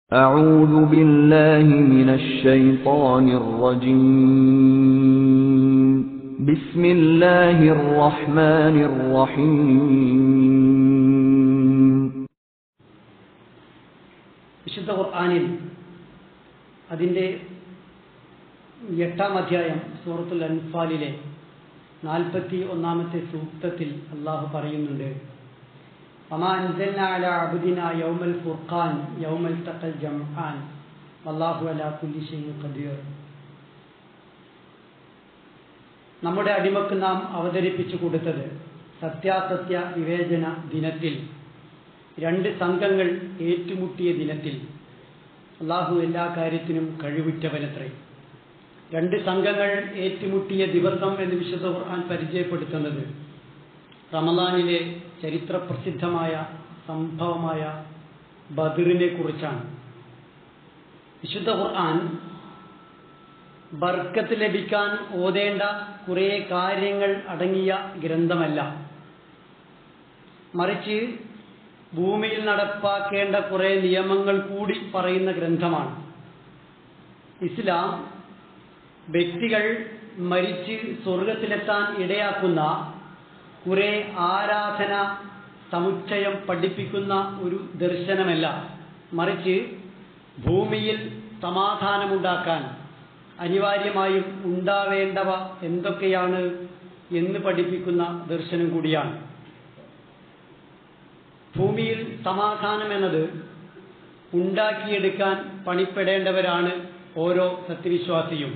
أعوذ بالله من الشيطان الرجيم بسم الله الرحمن الرحيم വിശുദ്ധ ഖുർആാനിൽ അതിൻ്റെ എട്ടാം അധ്യായം സൂറത്തുൽ അൻഫാലിലെ നാൽപ്പത്തി ഒന്നാമത്തെ സൂക്തത്തിൽ അള്ളാഹു പറയുന്നുണ്ട് وما أنزلنا على عبدنا يوم الفرقان يوم التقى الجمعان والله على كل شيء قدير നമ്മുടെ അടിമക്ക് നാം അവതരിപ്പിച്ചു കൊടുത്തത് സത്യാസത്യ വിവേചന ദിനത്തിൽ രണ്ട് സംഘങ്ങൾ ഏറ്റുമുട്ടിയ ദിനത്തിൽ അള്ളാഹു എല്ലാ കാര്യത്തിനും കഴിവുറ്റവനത്രേ രണ്ട് സംഘങ്ങൾ ഏറ്റുമുട്ടിയ ദിവസം എന്ന് വിശുദ്ധ ഖുർആൻ പരിചയപ്പെടുത്തുന്നത് റമദാനിലെ ചരിത്രപ്രസിദ്ധമായ സംഭവമായ ബദറിനെ കുറിച്ചാണ് വിശുദ്ധ ഖുർആൻ ബർക്കത്ത് ലഭിക്കാൻ ഓതേണ്ട കുറേ കാര്യങ്ങൾ അടങ്ങിയ ഗ്രന്ഥമല്ല മറിച്ച് ഭൂമിയിൽ നടപ്പാക്കേണ്ട കുറേ നിയമങ്ങൾ കൂടി പറയുന്ന ഗ്രന്ഥമാണ് ഇസ്ലാം വ്യക്തികൾ മരിച്ച് സ്വർഗത്തിലെത്താൻ ഇടയാക്കുന്ന കുറെ ആരാധന സമുച്ചയം പഠിപ്പിക്കുന്ന ഒരു ദർശനമല്ല മറിച്ച് ഭൂമിയിൽ സമാധാനമുണ്ടാക്കാൻ അനിവാര്യമായും ഉണ്ടാവേണ്ടവ എന്തൊക്കെയാണ് എന്ന് പഠിപ്പിക്കുന്ന ദർശനം കൂടിയാണ് ഭൂമിയിൽ സമാധാനം എന്നത് ഉണ്ടാക്കിയെടുക്കാൻ പണിപ്പെടേണ്ടവരാണ് ഓരോ സത്യവിശ്വാസിയും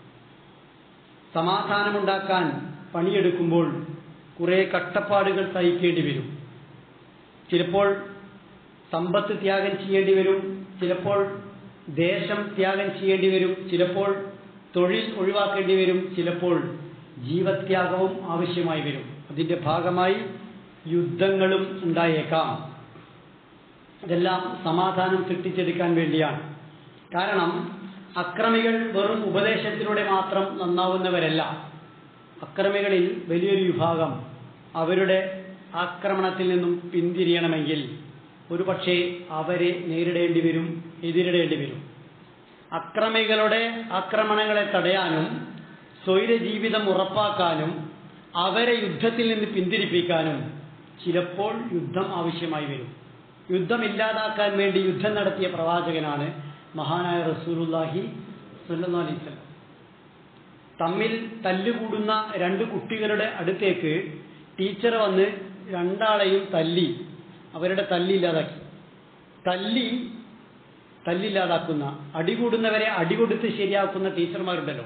സമാധാനമുണ്ടാക്കാൻ പണിയെടുക്കുമ്പോൾ കുറേ കഷ്ടപ്പാടുകൾ സഹിക്കേണ്ടി വരും ചിലപ്പോൾ സമ്പത്ത് ത്യാഗം ചെയ്യേണ്ടി വരും ചിലപ്പോൾ ദേശം ത്യാഗം ചെയ്യേണ്ടി വരും ചിലപ്പോൾ തൊഴിൽ ഒഴിവാക്കേണ്ടി വരും ചിലപ്പോൾ ജീവത്യാഗവും ആവശ്യമായി വരും അതിൻ്റെ ഭാഗമായി യുദ്ധങ്ങളും ഉണ്ടായേക്കാം ഇതെല്ലാം സമാധാനം സൃഷ്ടിച്ചെടുക്കാൻ വേണ്ടിയാണ് കാരണം അക്രമികൾ വെറും ഉപദേശത്തിലൂടെ മാത്രം നന്നാവുന്നവരല്ല അക്രമികളിൽ വലിയൊരു വിഭാഗം അവരുടെ ആക്രമണത്തിൽ നിന്നും പിന്തിരിയണമെങ്കിൽ ഒരുപക്ഷെ അവരെ നേരിടേണ്ടി വരും എതിരിടേണ്ടി വരും അക്രമികളുടെ ആക്രമണങ്ങളെ തടയാനും സ്വൈര ജീവിതം ഉറപ്പാക്കാനും അവരെ യുദ്ധത്തിൽ നിന്ന് പിന്തിരിപ്പിക്കാനും ചിലപ്പോൾ യുദ്ധം ആവശ്യമായി വരും യുദ്ധം ഇല്ലാതാക്കാൻ വേണ്ടി യുദ്ധം നടത്തിയ പ്രവാചകനാണ് മഹാനായ റസൂലുല്ലാഹി സല്ലല്ലാഹു അലൈഹി വസല്ലം തമ്മിൽ തല്ലുകൂടുന്ന രണ്ട് കുട്ടികളുടെ അടുത്തേക്ക് ടീച്ചർ വന്ന് രണ്ടാളെയും തല്ലി അവരുടെ തല്ലില്ലാതാക്കി തല്ലി തല്ലില്ലാതാക്കുന്ന അടികൂടുന്നവരെ അടികൊടുത്ത് ശരിയാക്കുന്ന ടീച്ചർമാരുണ്ടല്ലോ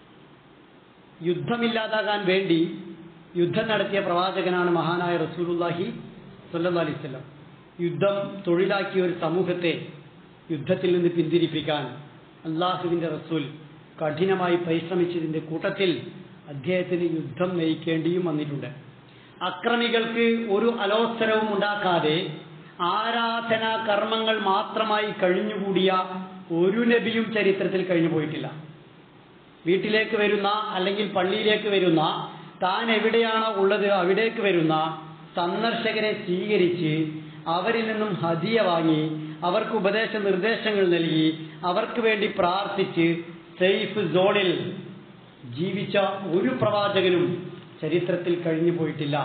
യുദ്ധമില്ലാതാകാൻ വേണ്ടി യുദ്ധം നടത്തിയ പ്രവാചകനാണ് മഹാനായ റസൂലുല്ലാഹി സല്ലല്ലാഹു അലൈഹി വസല്ലം യുദ്ധം തൊഴിലാക്കിയ ഒരു സമൂഹത്തെ യുദ്ധത്തിൽ നിന്ന് പിന്തിരിപ്പിക്കാൻ അള്ളാഹുവിന്റെ റസൂൽ കഠിനമായി പരിശ്രമിച്ചതിന്റെ കൂട്ടത്തിൽ അദ്ദേഹത്തിന് യുദ്ധം നയിക്കേണ്ടിയും വന്നിട്ടുണ്ട് അക്രമികൾക്ക് ഒരു അലോസരവും ഉണ്ടാക്കാതെ ആരാധനാ കർമ്മങ്ങൾ മാത്രമായി കഴിഞ്ഞുകൂടിയ ഒരു നബിയും ചരിത്രത്തിൽ കഴിഞ്ഞു പോയിട്ടില്ല വീട്ടിലേക്ക് വരുന്ന അല്ലെങ്കിൽ പള്ളിയിലേക്ക് വരുന്ന താൻ എവിടെയാണോ ഉള്ളത് അവിടേക്ക് വരുന്ന സന്ദർശകരെ സ്വീകരിച്ച് അവരിൽ നിന്നും ഹദിയ വാങ്ങി അവർക്ക് ഉപദേശ നിർദ്ദേശങ്ങൾ നൽകി അവർക്ക് വേണ്ടി പ്രാർത്ഥിച്ച് സേഫ് സോണിൽ ജീവിച്ച ഒരു പ്രവാചകനും ചരിത്രത്തിൽ കഴിഞ്ഞു പോയിട്ടില്ല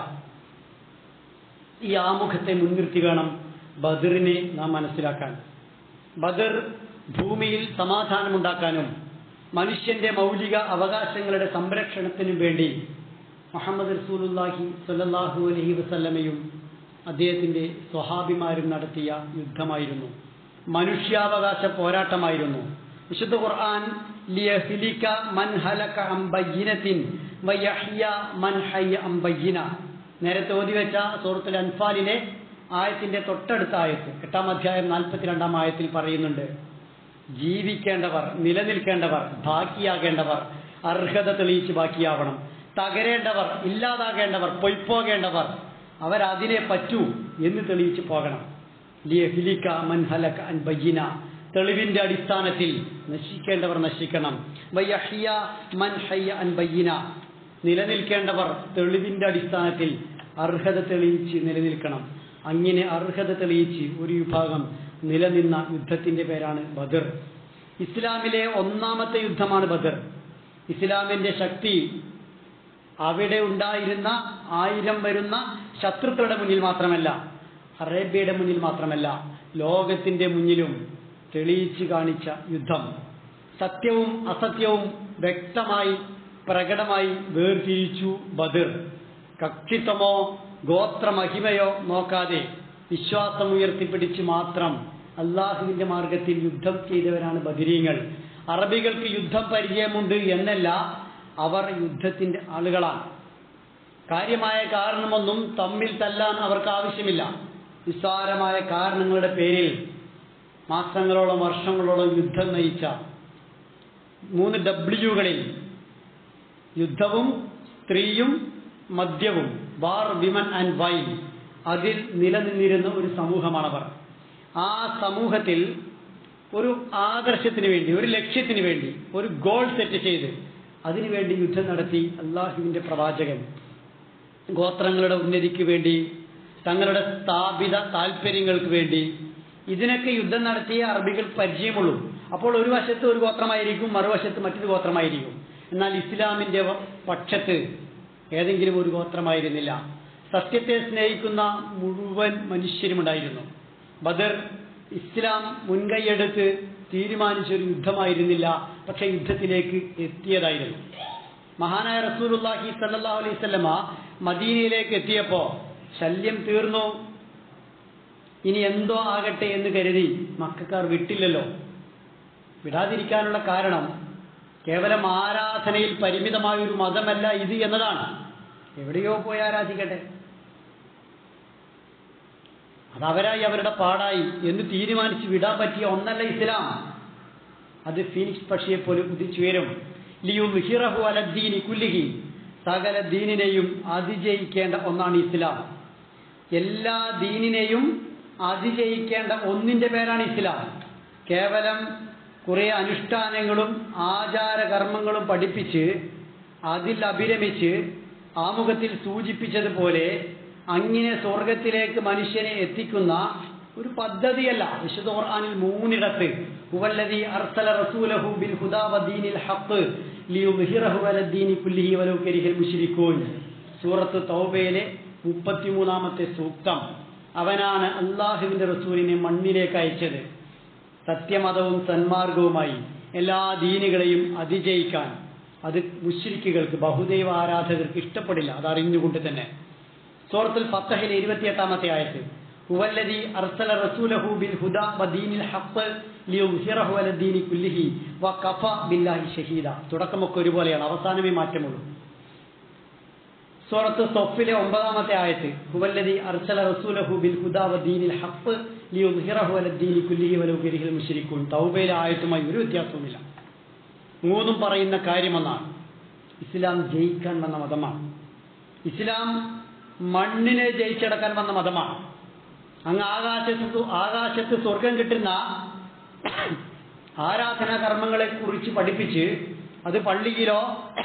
ഈ ആമുഖത്തെ മുൻനിർത്തി വേണം ബദറിനെ നാം മനസ്സിലാക്കാൻ ബദർ ഭൂമിയിൽ സമാധാനമുണ്ടാക്കാനും മനുഷ്യന്റെ മൗലിക അവകാശങ്ങളുടെ സംരക്ഷണത്തിനും വേണ്ടി മുഹമ്മദ് റസൂലുല്ലാഹി സല്ലാഹു അലഹി വസല്ലമയും അദ്ദേഹത്തിന്റെ സ്വഹാബിമാരും നടത്തിയ യുദ്ധമായിരുന്നു മനുഷ്യാവകാശ പോരാട്ടമായിരുന്നു വിശുദ്ധ ഖുർആൻ ലിയഹ്ലിക മൻ ഹലക അം ബയ്യിനത്തിൻ വയഹ്യ മൻ ഹയ്യ അം ബയ്യിന നേരത്തെ ഓതി വെച്ച സൂറത്തുൽ അൻഫാലിലെ ആയത്തിന്റെ തൊട്ടടുത്ത ആയത്ത് എട്ടാം അധ്യായം നാൽപ്പത്തിരണ്ടാം ആയത്തിൽ പറയുന്നുണ്ട് ജീവിക്കേണ്ടവർ നിലനിൽക്കേണ്ടവർ ബാക്കിയാകേണ്ടവർ അർഹത തെളിയിച്ച് ബാക്കിയാവണം തകരേണ്ടവർ ഇല്ലാതാകേണ്ടവർ പൊയ്പോകേണ്ടവർ അവരതിനെ പറ്റൂ എന്ന് തെളിയിച്ച് പോകണം ലിയഹ്ലിക മൻ ഹലക അൻ ബയ്യിന തെളിവിന്റെ അടിസ്ഥാനത്തിൽ നശിക്കേണ്ടവർ നശിക്കണം വയ്യഹിയ മൻ ഹയ്യ അൻ ബയ്യിന നിലനിൽക്കേണ്ടവർ തെളിവിന്റെ അടിസ്ഥാനത്തിൽ അർഹത തെളിയിച്ച് നിലനിൽക്കണം അങ്ങനെ അർഹത തെളിയിച്ച് ഒരു വിഭാഗം നിലനിന്ന യുദ്ധത്തിന്റെ പേരാണ് ബദർ ഇസ്ലാമിലെ ഒന്നാമത്തെ യുദ്ധമാണ് ബദർ ഇസ്ലാമിന്റെ ശക്തി അവിടെ ഉണ്ടായിരുന്ന ആയിരം വരുന്ന ശത്രുക്കളുടെ മുന്നിൽ മാത്രമല്ല അറേബ്യയുടെ മുന്നിൽ മാത്രമല്ല ലോകത്തിന്റെ മുന്നിലും തെളിയിച്ചു കാണിച്ച യുദ്ധം സത്യവും അസത്യവും വ്യക്തമായി പ്രകടമായി വേർതിരിച്ചു ബദർ കക്ഷിത്വമോ ഗോത്രമഹിമയോ നോക്കാതെ വിശ്വാസം ഉയർത്തിപ്പിടിച്ച് മാത്രം അള്ളാഹുവിന്റെ മാർഗത്തിൽ യുദ്ധം ചെയ്തവരാണ് ബദിരീങ്ങൾ അറബികൾക്ക് യുദ്ധം പരിചയമുണ്ട് എന്നല്ല അവർ യുദ്ധത്തിന്റെ ആളുകളാണ് കാര്യമായ കാരണമൊന്നും തമ്മിൽ തല്ലാൻ അവർക്ക് ആവശ്യമില്ല നിസ്സാരമായ കാരണങ്ങളുടെ പേരിൽ മാസങ്ങളോളം വർഷങ്ങളോളം യുദ്ധം നയിച്ച മൂന്ന് ഡബ്ല്യുകളിൽ യുദ്ധവും സ്ത്രീയും മദ്യവും ബാർ വിമൻ ആൻഡ് വൈൻ അതിൽ നിലനിന്നിരുന്ന ഒരു സമൂഹമാണവർ ആ സമൂഹത്തിൽ ഒരു ആദർശത്തിന് വേണ്ടി ഒരു ലക്ഷ്യത്തിന് വേണ്ടി ഒരു ഗോൾ സെറ്റ് ചെയ്ത് അതിനുവേണ്ടി യുദ്ധം നടത്തി അള്ളാഹുവിന്റെ പ്രവാചകൻ ഗോത്രങ്ങളുടെ ഉന്നതിക്ക് വേണ്ടി തങ്ങളുടെ സ്ഥാപിത താല്പര്യങ്ങൾക്ക് വേണ്ടി ഇതിനൊക്കെ യുദ്ധം നടത്തിയ അറബികൾക്ക് പരിചയമുള്ളൂ അപ്പോൾ ഒരു വശത്ത് ഒരു ഗോത്രമായിരിക്കും മറുവശത്ത് മറ്റൊരു ഗോത്രമായിരിക്കും എന്നാൽ ഇസ്ലാമിന്റെ വ- പക്ഷത്ത് ഏതെങ്കിലും ഒരു ഗോത്രമായിരുന്നില്ല സത്യത്തെ സ്നേഹിക്കുന്ന മുഴുവൻ മനുഷ്യരുമുണ്ടായിരുന്നു ബദർ ഇസ്ലാം മുൻകൈയെടുത്ത് തീരുമാനിച്ചൊരു യുദ്ധമായിരുന്നില്ല പക്ഷെ യുദ്ധത്തിലേക്ക് എത്തിയതായിരുന്നു മഹാനായ റസൂലുള്ളാഹി സല്ലല്ലാഹു അലൈഹി വസല്ലമ മദീനയിലേക്ക് എത്തിയപ്പോ ശല്യം തീർന്നു ഇനി എന്തോ ആകട്ടെ എന്ന് കരുതി മക്കാർ വിട്ടില്ലല്ലോ വിടാതിരിക്കാനുള്ള കാരണം കേവലം ആരാധനയിൽ പരിമിതമായ ഒരു മതമല്ല ഇത് എന്നതാണ് എവിടെയോ പോയി ആരാധിക്കട്ടെ അതവരായി അവരുടെ പാടായി എന്ന് തീരുമാനിച്ച് വിടാൻ പറ്റിയ ഒന്നല്ല ഇസ്ലാം അത് ഫീനിക്സ് പക്ഷിയെ പോലെ ഉദിച്ചുയരും ലിയു മിഹിറഹു അലദ്ദീനി കുല്ലിഹി സകല ദീനിനെയും അതിജയിക്കേണ്ട ഒന്നാണ് ഇസ്ലാം എല്ലാ ദീനിനെയും അതിജയിക്കേണ്ട ഒന്നിന്റെ പേരാണ് ഇസ്ലാം കേവലം കുറെ അനുഷ്ഠാനങ്ങളും ആചാരകർമ്മങ്ങളും പഠിപ്പിച്ച് അതിൽ അഭിരമിച്ച് ആമുഖത്തിൽ സൂചിപ്പിച്ചതുപോലെ അങ്ങനെ സ്വർഗത്തിലേക്ക് മനുഷ്യനെ എത്തിക്കുന്ന ഒരു പദ്ധതിയല്ല വിശുദ്ധ ഖുർആനിൽ മൂന്നിടത്ത് ഹുവല്ലദീ അർസല റസൂലഹു ബിൽ ഹുദാ വദീനിൽ ഹഖ് ലിയുദ്ഹിറഹു അലദ്ദീനി കുല്ലിഹി വലൗ കരിഹൽ മുശ്രിക്കൂൻ സൂറത്ത് തൗബയിലെ മുപ്പത്തിമൂന്നാമത്തെ സൂക്തം അവനാണ് അള്ളാഹുവിന്റെ റസൂലിനെ മണ്ണിലേക്ക് അയച്ചത് സത്യമതവും സന്മാർഗവുമായി എല്ലാ ദീനുകളെയും അതിജയിക്കാൻ അത് മുശ്രിക്കുകൾക്ക് ബഹുദൈവ ആരാധകർക്ക് ഇഷ്ടപ്പെടില്ല അത് അറിഞ്ഞുകൊണ്ട് തന്നെ സൂറത്തുൽ ഫത്തഹിലെ ഇരുപത്തിയെട്ടാമത്തെ ആയത്ത് ഹുവല്ലദി അർസല റസൂലഹു ബിൽ ഹുദാ വദീനിൽ ഹഖ് ലിയുദ്ഹിറഹു അലദ്ദീനി കുല്ലിഹി വകഫ ബില്ലാഹി ഷഹീദ തുടക്കമൊക്കെ ഒരുപോലെയാണ് അവസാനമേ മാറ്റമുള്ളൂ സൂറത്ത് സൊഫിലെ ഒമ്പതാമത്തെ ആയത്ത് ഹുവല്ലദി അർസല റസൂലഹു ബിൽ ഹുദാ വദീനിൽ ഹഖ് ലിയുദ്ഹിറഹു അലദ്ദീനി കുല്ലിഹി വലൗ കരിഹൽ മുശ്രിക്കൂൻ തൗബയിലെ ആയത്തുമായി ഒരു വ്യത്യാസവുമില്ല മൂന്നും പറയുന്ന കാര്യമെന്നാണ് ഇസ്ലാം ജയിക്കാൻ വന്ന മതമാണ് ഇസ്ലാം മണ്ണിനെ ജയിച്ചടക്കാൻ വന്ന മതമാണ് അങ്ങ് ആകാശത്ത് സു- ആകാശത്ത് സ്വർഗം കിട്ടുന്ന ആരാധനാ കർമ്മങ്ങളെ കുറിച്ച് പഠിപ്പിച്ച് അത് പള്ളിയിലോ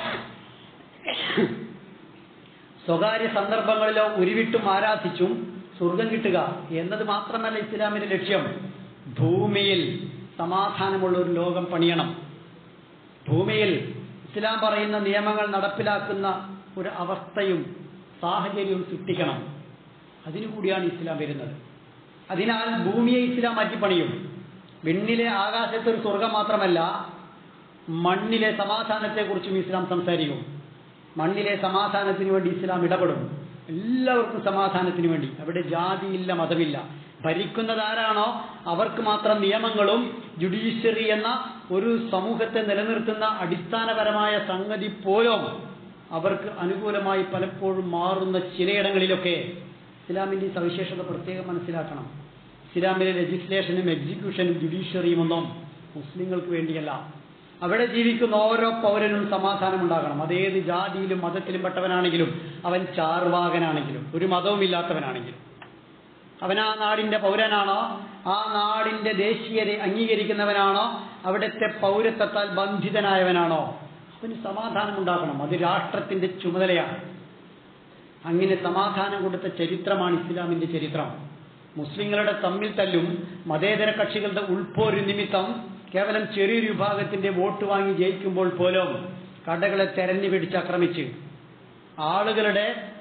സ്വകാര്യ സന്ദർഭങ്ങളിലോ ഉരുവിട്ടും ആരാധിച്ചും സ്വർഗം കിട്ടുക എന്നത് മാത്രമല്ല ഇസ്ലാമിന്റെ ലക്ഷ്യം ഭൂമിയിൽ സമാധാനമുള്ള ഒരു ലോകം പണിയണം ഭൂമിയിൽ ഇസ്ലാം പറയുന്ന നിയമങ്ങൾ നടപ്പിലാക്കുന്ന ഒരു അവസ്ഥയും സാഹചര്യവും സൃഷ്ടിക്കണം അതിനു കൂടിയാണ് ഇസ്ലാം വരുന്നത് അതിനാൽ ഭൂമിയെ ഇസ്ലാം മാറ്റിപ്പണിയും വിണ്ണിലെ ആകാശത്തെ ഒരു സ്വർഗം മാത്രമല്ല മണ്ണിലെ സമാധാനത്തെക്കുറിച്ചും ഇസ്ലാം സംസാരിക്കും മണ്ണിലെ സമാധാനത്തിന് വേണ്ടി ഇസ്ലാം ഇടപെടും എല്ലാവർക്കും സമാധാനത്തിന് വേണ്ടി അവിടെ ജാതിയില്ല മതമില്ല ഭരിക്കുന്നത് ആരാണോ അവർക്ക് മാത്രം നിയമങ്ങളും ജുഡീഷ്യറി എന്ന ഒരു സമൂഹത്തെ നിലനിർത്തുന്ന അടിസ്ഥാനപരമായ സംഗതി പോലും അവർക്ക് അനുകൂലമായി പലപ്പോഴും മാറുന്ന ചിലയിടങ്ങളിലൊക്കെ ഇസ്ലാമിന്റെ ഈ സവിശേഷത പ്രത്യേകം മനസ്സിലാക്കണം ഇസ്ലാമിലെ ലെജിസ്ലേഷനും എക്സിക്യൂഷനും ജുഡീഷ്യറിയും ഒന്നും മുസ്ലിങ്ങൾക്ക് വേണ്ടിയല്ല അവിടെ ജീവിക്കുന്ന ഓരോ പൗരനും സമാധാനം ഉണ്ടാകണം അതേത് ജാതിയിലും മതത്തിലും പെട്ടവനാണെങ്കിലും അവൻ ചാർവാകനാണെങ്കിലും ഒരു മതവും ഇല്ലാത്തവനാണെങ്കിലും അവൻ ആ നാടിന്റെ പൗരനാണോ ആ നാടിന്റെ ദേശീയത അംഗീകരിക്കുന്നവനാണോ അവിടുത്തെ പൗരത്വത്താൽ ബന്ധിതനായവനാണോ അവന് സമാധാനം ഉണ്ടാക്കണം അത് രാഷ്ട്രത്തിന്റെ ചുമതലയാണ് അങ്ങനെ സമാധാനം കൊടുത്ത ചരിത്രമാണ് ഇസ്ലാമിന്റെ ചരിത്രം മുസ്ലിങ്ങളുടെ തമ്മിൽ തല്ലും മതേതര കക്ഷികളുടെ ഉൾപോരു നിമിത്തം കേവലം ചെറിയൊരു വിഭാഗത്തിന്റെ വോട്ട് വാങ്ങി ജയിക്കുമ്പോൾ പോലും കടകളെ തെരഞ്ഞു പിടിച്ച് ആക്രമിച്ച് ആളുകളുടെ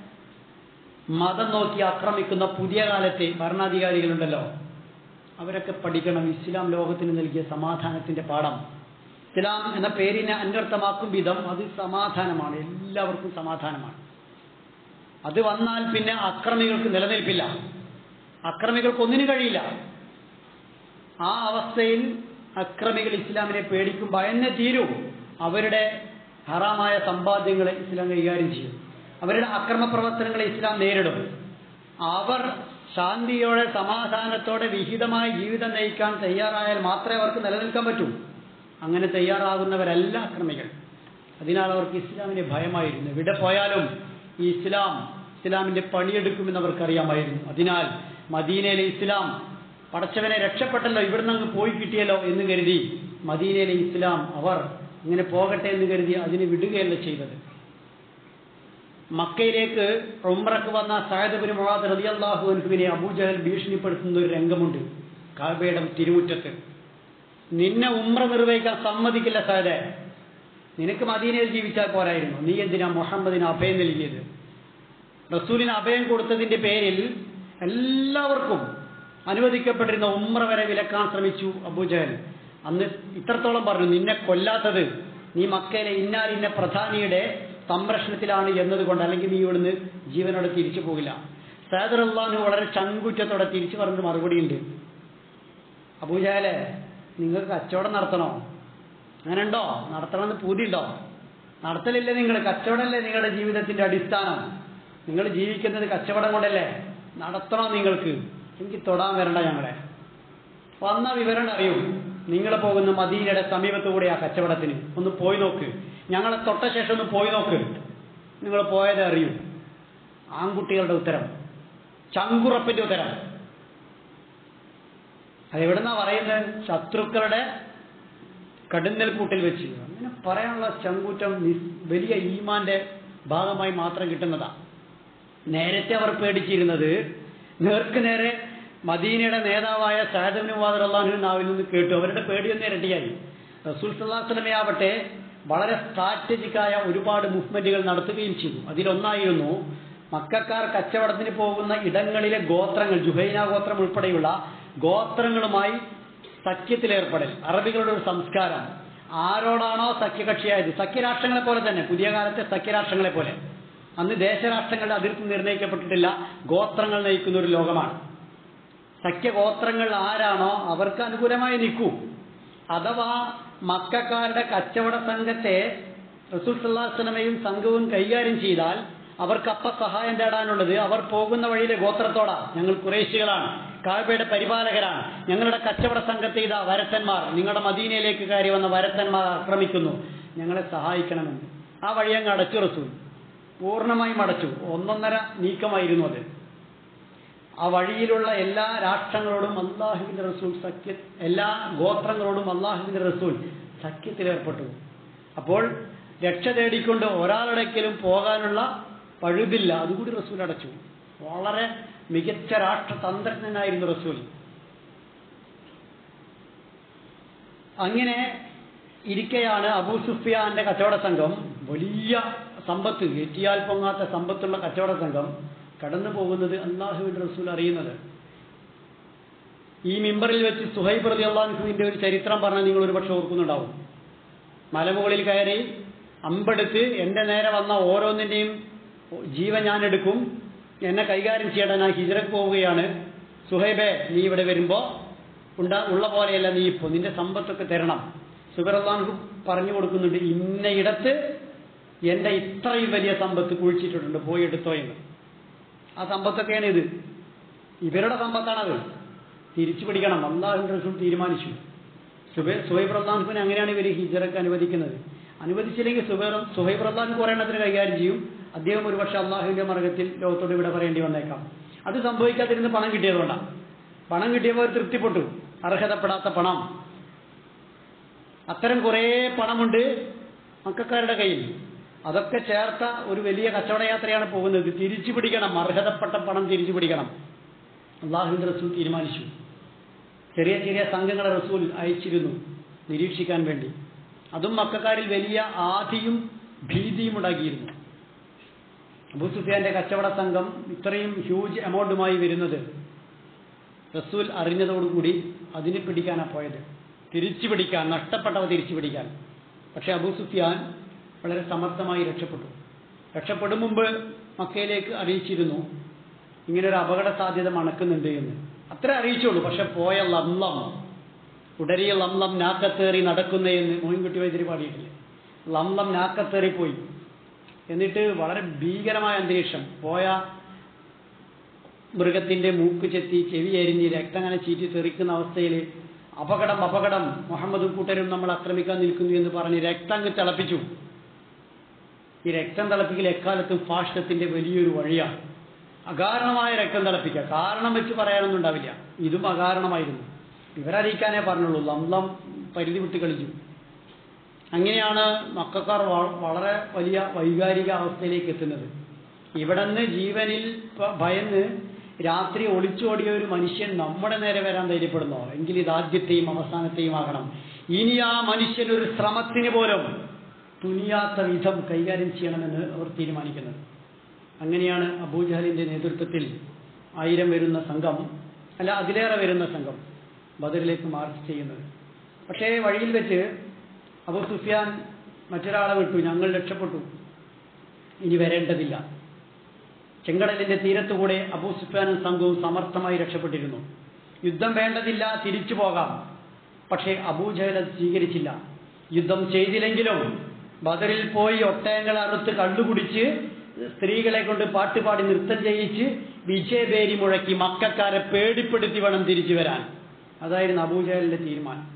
മതം നോക്കി ആക്രമിക്കുന്ന പുതിയ കാലത്തെ ഭരണാധികാരികളുണ്ടല്ലോ അവരൊക്കെ പഠിക്കണം ഇസ്ലാം ലോകത്തിന് നൽകിയ സമാധാനത്തിന്റെ പാഠം ഇസ്ലാം എന്ന പേരിനെ അന്വർത്ഥമാക്കും വിധം അത് സമാധാനമാണ് എല്ലാവർക്കും സമാധാനമാണ് അത് വന്നാൽ പിന്നെ അക്രമികൾക്ക് നിലനിൽപ്പില്ല അക്രമികൾക്ക് ഒന്നിനും കഴിയില്ല ആ അവസ്ഥയിൽ അക്രമികൾ ഇസ്ലാമിനെ പേടിക്കും ഭയന്നെ തീരൂ അവരുടെ ഹറാമായ സമ്പാദ്യങ്ങളെ ഇസ്ലാം കൈകാര്യം ചെയ്യും അവരുടെ അക്രമ പ്രവർത്തനങ്ങളെ ഇസ്ലാം നേരിടും അവർ ശാന്തിയോടെ സമാധാനത്തോടെ വിഹിതമായ ജീവിതം നയിക്കാൻ തയ്യാറായാൽ മാത്രമേ അവർക്ക് നിലനിൽക്കാൻ പറ്റൂ അങ്ങനെ തയ്യാറാകുന്നവരല്ല അക്രമികൾ അതിനാൽ അവർക്ക് ഇസ്ലാമിനെ ഭയമായിരുന്നു എവിടെ പോയാലും ഈ ഇസ്ലാം ഇസ്ലാമിന്റെ പണിയെടുക്കുമെന്ന് അവർക്കറിയാമായിരുന്നു അതിനാൽ മദീനയിലെ ഇസ്ലാം പടച്ചവനെ രക്ഷപ്പെട്ടല്ലോ ഇവിടുന്ന് അങ്ങ് പോയി കിട്ടിയല്ലോ എന്ന് കരുതി മദീനയിലെ ഇസ്ലാം അവർ ഇങ്ങനെ പോകട്ടെ എന്ന് കരുതി അതിന് വിടുകയല്ല ചെയ്തത് മക്കയിലേക്ക് ഉംറക്ക് വന്ന സായദബിന് മുഹാദ് റളിയല്ലാഹു അൻഹുവിനെ അബൂജഹൽ ഭീഷണിപ്പെടുത്തുന്ന ഒരു രംഗമുണ്ട് കാബയുടെ തിരുമുറ്റത്ത് നിന്നെ ഉംറ നിർവഹിക്കാൻ സമ്മതിക്കില്ല സാദെ നിനക്ക് മദീനയിൽ ജീവിച്ചാൽ പോരായിരുന്നു നീ എന്തിനാ മുഹമ്മദിന് അഭയം നൽകിയത് റസൂലിന് അഭയം കൊടുത്തതിന്റെ പേരിൽ എല്ലാവർക്കും അനുവദിക്കപ്പെട്ടിരുന്ന ഉമ്ര വരെ വിലക്കാൻ ശ്രമിച്ചു അബൂജഹൽ അന്ന് ഇത്രത്തോളം പറഞ്ഞു നിന്നെ കൊല്ലാത്തത് നീ മക്കയിലെ ഇന്നാലിന്ന പ്രധാനിയുടെ സംരക്ഷണത്തിലാണ് എന്നതുകൊണ്ട് അല്ലെങ്കിൽ നീ ഇവിടുന്ന് ജീവനോടെ തിരിച്ചു പോകില്ല സൈദർ അള്ളഹാന് വളരെ ചങ്കുറ്റത്തോടെ തിരിച്ചു പറഞ്ഞ മറുപടി ഉണ്ട് അബൂജഹലെ നിങ്ങൾക്ക് കച്ചവടം നടത്തണോ അങ്ങനെ ഉണ്ടോ നടത്തണമെന്ന് പൂതിയുണ്ടോ നടത്തലില്ലേ നിങ്ങൾ കച്ചവടമല്ലേ നിങ്ങളുടെ ജീവിതത്തിന്റെ അടിസ്ഥാനം നിങ്ങൾ ജീവിക്കുന്നത് കച്ചവടം കൊണ്ടല്ലേ നടത്തണോ നിങ്ങൾക്ക് എനിക്ക് തൊടാൻ വരണ്ട ഞങ്ങളെ വന്ന വിവരം അറിയൂ നിങ്ങൾ പോകുന്ന മദീനയുടെ സമീപത്തു കൂടെ ആ കച്ചവടത്തിന് ഒന്ന് പോയി നോക്ക് ഞങ്ങളെ തൊട്ട ശേഷം ഒന്ന് പോയി നോക്ക് നിങ്ങൾ പോയത് അറിയൂ ആൺകുട്ടികളുടെ ഉത്തരം ചങ്കുറപ്പിന്റെ ഉത്തരം അതെവിടുന്നാ പറയുന്നത് ശത്രുക്കളുടെ കടുന്നൽ കൂട്ടിൽ വെച്ച് അങ്ങനെ പറയാനുള്ള ചങ്കൂറ്റം നിസ്- വലിയ ഈമാന്റെ ഭാഗമായി മാത്രം കിട്ടുന്നതാ നേരത്തെ അവർ പേടിച്ചിരുന്നത് നേർക്ക് നേരെ മദീനയുടെ നേതാവായ സാദബിന് മുവാദർ അള്ളാഹു നാവിൽ നിന്ന് കേട്ടു അവരുടെ പേടിയൊന്നും ഇരട്ടിയായി റസൂൽ സല്ലാസ്ലമയാവട്ടെ വളരെ സ്ട്രാറ്റജിക്കായ ഒരുപാട് മൂവ്മെന്റുകൾ നടത്തുകയും ചെയ്തു അതിലൊന്നായിരുന്നു മക്കാർ കച്ചവടത്തിന് പോകുന്ന ഇടങ്ങളിലെ ഗോത്രങ്ങൾ ജുഹൈന ഗോത്രം ഉൾപ്പെടെയുള്ള ഗോത്രങ്ങളുമായി സഖ്യത്തിലേർപ്പെടൽ അറബികളുടെ ഒരു സംസ്കാരം ആരോടാണോ സഖ്യകക്ഷിയായത് സഖ്യരാഷ്ട്രങ്ങളെ പോലെ തന്നെ പുതിയ കാലത്തെ സഖ്യരാഷ്ട്രങ്ങളെ പോലെ അന്ന് ദേശരാഷ്ട്രങ്ങളുടെ അതിർത്തി നിർണ്ണയിക്കപ്പെട്ടിട്ടില്ല ഗോത്രങ്ങൾ നയിക്കുന്ന ഒരു ലോകമാണ് സഖ്യഗോത്രങ്ങൾ ആരാണോ അവർക്ക് അനുകൂലമായി നിൽക്കൂ അഥവാ മക്കാരുടെ കച്ചവട സംഘത്തെ റസൂൽ സല്ലാസ്ലമയും സംഘവും കൈകാര്യം ചെയ്താൽ അവർക്ക് അപ്പ സഹായം തേടാനുള്ളത് അവർ പോകുന്ന വഴിയിലെ ഗോത്രത്തോടാ ഞങ്ങൾ കുറേശികളാണ് കാഴ്ബയുടെ പരിപാലകരാണ് ഞങ്ങളുടെ കച്ചവട സംഘത്തെ ഇതാ വരത്തന്മാർ നിങ്ങളുടെ മദീനയിലേക്ക് കയറി വന്ന വരത്തന്മാർ ആക്രമിക്കുന്നു ഞങ്ങളെ സഹായിക്കണമെന്ന് ആ വഴി അങ്ങ് അടച്ചു റസൂൽ പൂർണ്ണമായും അടച്ചു ഒന്നൊന്നര നീക്കമായിരുന്നു അത് ആ വഴിയിലുള്ള എല്ലാ രാഷ്ട്രങ്ങളോടും അള്ളാഹുവിന്റെ റസൂൽ സഖ്യ എല്ലാ ഗോത്രങ്ങളോടും അള്ളാഹുവിന്റെ റസൂൽ സഖ്യത്തിലേർപ്പെട്ടു അപ്പോൾ രക്ഷ തേടിക്കൊണ്ട് ഒരാളുടെക്കലും പോകാനുള്ള പഴുതില്ല അതുകൂടി റസൂൽ അടച്ചു വളരെ മികച്ച രാഷ്ട്രതന്ത്രജ്ഞനായിരുന്നു റസൂൽ അങ്ങനെ ഇരിക്കെയാണ് അബൂ സുഫിയാന്റെ കച്ചവട സംഘം വലിയ സമ്പത്ത് ഏറ്റിയാൽ പൊങ്ങാത്ത സമ്പത്തുള്ള കച്ചവട സംഘം കടന്നു പോകുന്നത് അള്ളാഹുവിന്റെ റസൂൽ അറിയുന്നത് ഈ മിമ്പറിൽ വെച്ച് സുഹൈബ് പ്രതി അള്ളാഹുവിന്റെ ഒരു ചരിത്രം പറഞ്ഞാൽ നിങ്ങൾ ഒരു പക്ഷെ ഓർക്കുന്നുണ്ടാവും മലമുകളിൽ കയറി അമ്പെടുത്ത് എന്റെ നേരെ വന്ന ഓരോന്നിന്റെയും ജീവൻ ഞാൻ എടുക്കും എന്നെ കൈകാര്യം ചെയ്യണം ഞാൻ ഹിജറക്ക് പോവുകയാണ് സുഹൈബെ നീ ഇവിടെ വരുമ്പോ ഉണ്ട ഉള്ള പോലെയല്ല നീ ഇപ്പോ നിന്റെ സമ്പത്തൊക്കെ തരണം സുബർ അള്ളാഹു പറഞ്ഞു കൊടുക്കുന്നുണ്ട് ഇന്നയിടത്ത് എന്റെ ഇത്രയും വലിയ സമ്പത്ത് കുഴിച്ചിട്ടുണ്ട് പോയി എടുത്തോ എന്ന് ആ സമ്പത്തൊക്കെയാണ് ഇത് ഇവരുടെ സമ്പത്താണത് തിരിച്ചു പിടിക്കണം അള്ളാഹുവിന്റെ റസൂൽ തീരുമാനിച്ചു സുബൈ സുഹൈബ് അള്ളാഹുവിനെ അങ്ങനെയാണ് ഇവർ ഹിജറക്ക് അനുവദിക്കുന്നത് അനുവദിച്ചില്ലെങ്കിൽ സുബൈർ സുഹൈബ് അള്ളാഹു കുറെ എണ്ണത്തിന് കൈകാര്യം ചെയ്യും അദ്ദേഹം ഒരുപക്ഷെ അള്ളാഹുവിന്റെ മാർഗത്തിൽ ലോകത്തോട് ഇവിടെ പറയേണ്ടി വന്നേക്കാം അത് സംഭവിക്കാതിരുന്ന് പണം കിട്ടിയതുകൊണ്ടാണ് പണം കിട്ടിയപ്പോൾ തൃപ്തിപ്പെട്ടു അർഹതപ്പെടാത്ത പണം അത്തരം കുറേ പണമുണ്ട് മക്കാരുടെ കയ്യിൽ അതൊക്കെ ചേർത്ത ഒരു വലിയ കച്ചവട യാത്രയാണ് പോകുന്നത് തിരിച്ചു പിടിക്കണം അർഹതപ്പെട്ട പണം തിരിച്ചു പിടിക്കണം അള്ളാഹുവിൻ്റെ റസൂൽ തീരുമാനിച്ചു ചെറിയ ചെറിയ സംഘങ്ങളെ റസൂൽ അയച്ചിരുന്നു നിരീക്ഷിക്കാൻ വേണ്ടി അതും മക്കാരിൽ വലിയ ആധിയും ഭീതിയും ഉണ്ടാക്കിയിരുന്നു അബൂ സുഫിയാന്റെ കച്ചവട സംഘം ഇത്രയും ഹ്യൂജ് എമൗണ്ടുമായി വരുന്നത് റസൂൽ അറിഞ്ഞതോടുകൂടി അതിനെ പിടിക്കാനാണ് പോയത് തിരിച്ചു പിടിക്കാൻ നഷ്ടപ്പെട്ടവ തിരിച്ചു പിടിക്കാൻ പക്ഷെ അബൂ സുഫിയാൻ വളരെ സമർത്ഥമായി രക്ഷപ്പെട്ടു രക്ഷപ്പെടും മുമ്പ് മക്കയിലേക്ക് അറിയിച്ചിരുന്നു ഇങ്ങനെ ഒരു അപകട സാധ്യത മണക്കുന്നുണ്ട് എന്ന് അത്ര അറിയിച്ചുള്ളൂ പക്ഷെ പോയ ലംലം ഉടരിയ ലംലം നാക്കത്തേറി നടക്കുന്നതെന്ന് മോയിൻകുട്ടി വൈദ്യര് പാടിയിട്ടില്ലേ ലംലം നാക്കത്തേറി പോയി എന്നിട്ട് വളരെ ഭീകരമായ അന്തരീക്ഷം പോയ മൃഗത്തിന്റെ മൂക്ക് ചെത്തി ചെവി എരിഞ്ഞ് രക്തം അങ്ങനെ ചീറ്റി തെറിക്കുന്ന അവസ്ഥയിൽ അപകടം അപകടം മുഹമ്മദ് കൂട്ടരും നമ്മൾ ആക്രമിക്കാൻ നിൽക്കുന്നു എന്ന് പറഞ്ഞ് രക്തം അങ്ങ് തിളപ്പിച്ചു ഈ രക്തം തിളപ്പിക്കൽ എക്കാലത്തും ഫാഷ്ടത്തിന്റെ വലിയൊരു വഴിയാണ് അകാരണമായ രക്തം തിളപ്പിക്കുക കാരണം വെച്ച് പറയാനൊന്നും ഉണ്ടാവില്ല ഇതും അകാരണമായിരുന്നു ഇവരറിയിക്കാനേ പറഞ്ഞുള്ളൂ ലംലം പരിധി വിട്ട് കളിച്ചു അങ്ങനെയാണ് മക്കാർ വളരെ വലിയ വൈകാരിക അവസ്ഥയിലേക്ക് എത്തുന്നത് ഇവിടെ നിന്ന് ജീവനിൽ പ- ഭയന്ന് രാത്രി ഒളിച്ചോടിയ ഒരു മനുഷ്യൻ നമ്മുടെ നേരെ വരാൻ ധൈര്യപ്പെടുന്നോ എങ്കിൽ ഇത് ആദ്യത്തെയും അവസാനത്തെയും ആകണം ഇനി ആ മനുഷ്യൻ ഒരു ശ്രമത്തിന് പോലും തുനിയാത്ത വിധം കൈകാര്യം ചെയ്യണമെന്ന് അവർ തീരുമാനിക്കുന്നത് അങ്ങനെയാണ് അബൂജഹലിന്റെ നേതൃത്വത്തിൽ ആയിരം വരുന്ന സംഘം അല്ല അതിലേറെ വരുന്ന സംഘം ബദറിലേക്ക് മാർച്ച് ചെയ്യുന്നത് പക്ഷേ വഴിയിൽ വെച്ച് അബൂ സുഫിയാൻ മറ്റൊരാളെ വിട്ടു ഞങ്ങൾ രക്ഷപ്പെട്ടു ഇനി വരേണ്ടതില്ല ചെങ്കടലിന്റെ തീരത്തുകൂടെ അബൂ സുഫിയാനും സംഘവും സമർത്ഥമായി രക്ഷപ്പെട്ടിരുന്നു യുദ്ധം വേണ്ടതില്ല തിരിച്ചു പോകാം പക്ഷേ അബൂജഹൽ അത് സ്വീകരിച്ചില്ല യുദ്ധം ചെയ്തില്ലെങ്കിലും ബദറിൽ പോയി ഒട്ടയങ്ങൾ അറുത്ത് കള്ളുകുടിച്ച് സ്ത്രീകളെ കൊണ്ട് പാട്ടുപാടി നൃത്തം ചെയ്യിച്ച് വിജയപേരി മുഴക്കി മക്കാരെ പേടിപ്പെടുത്തി വേണം തിരിച്ചു വരാൻ അതായിരുന്നു അബൂജഹലിന്റെ തീരുമാനം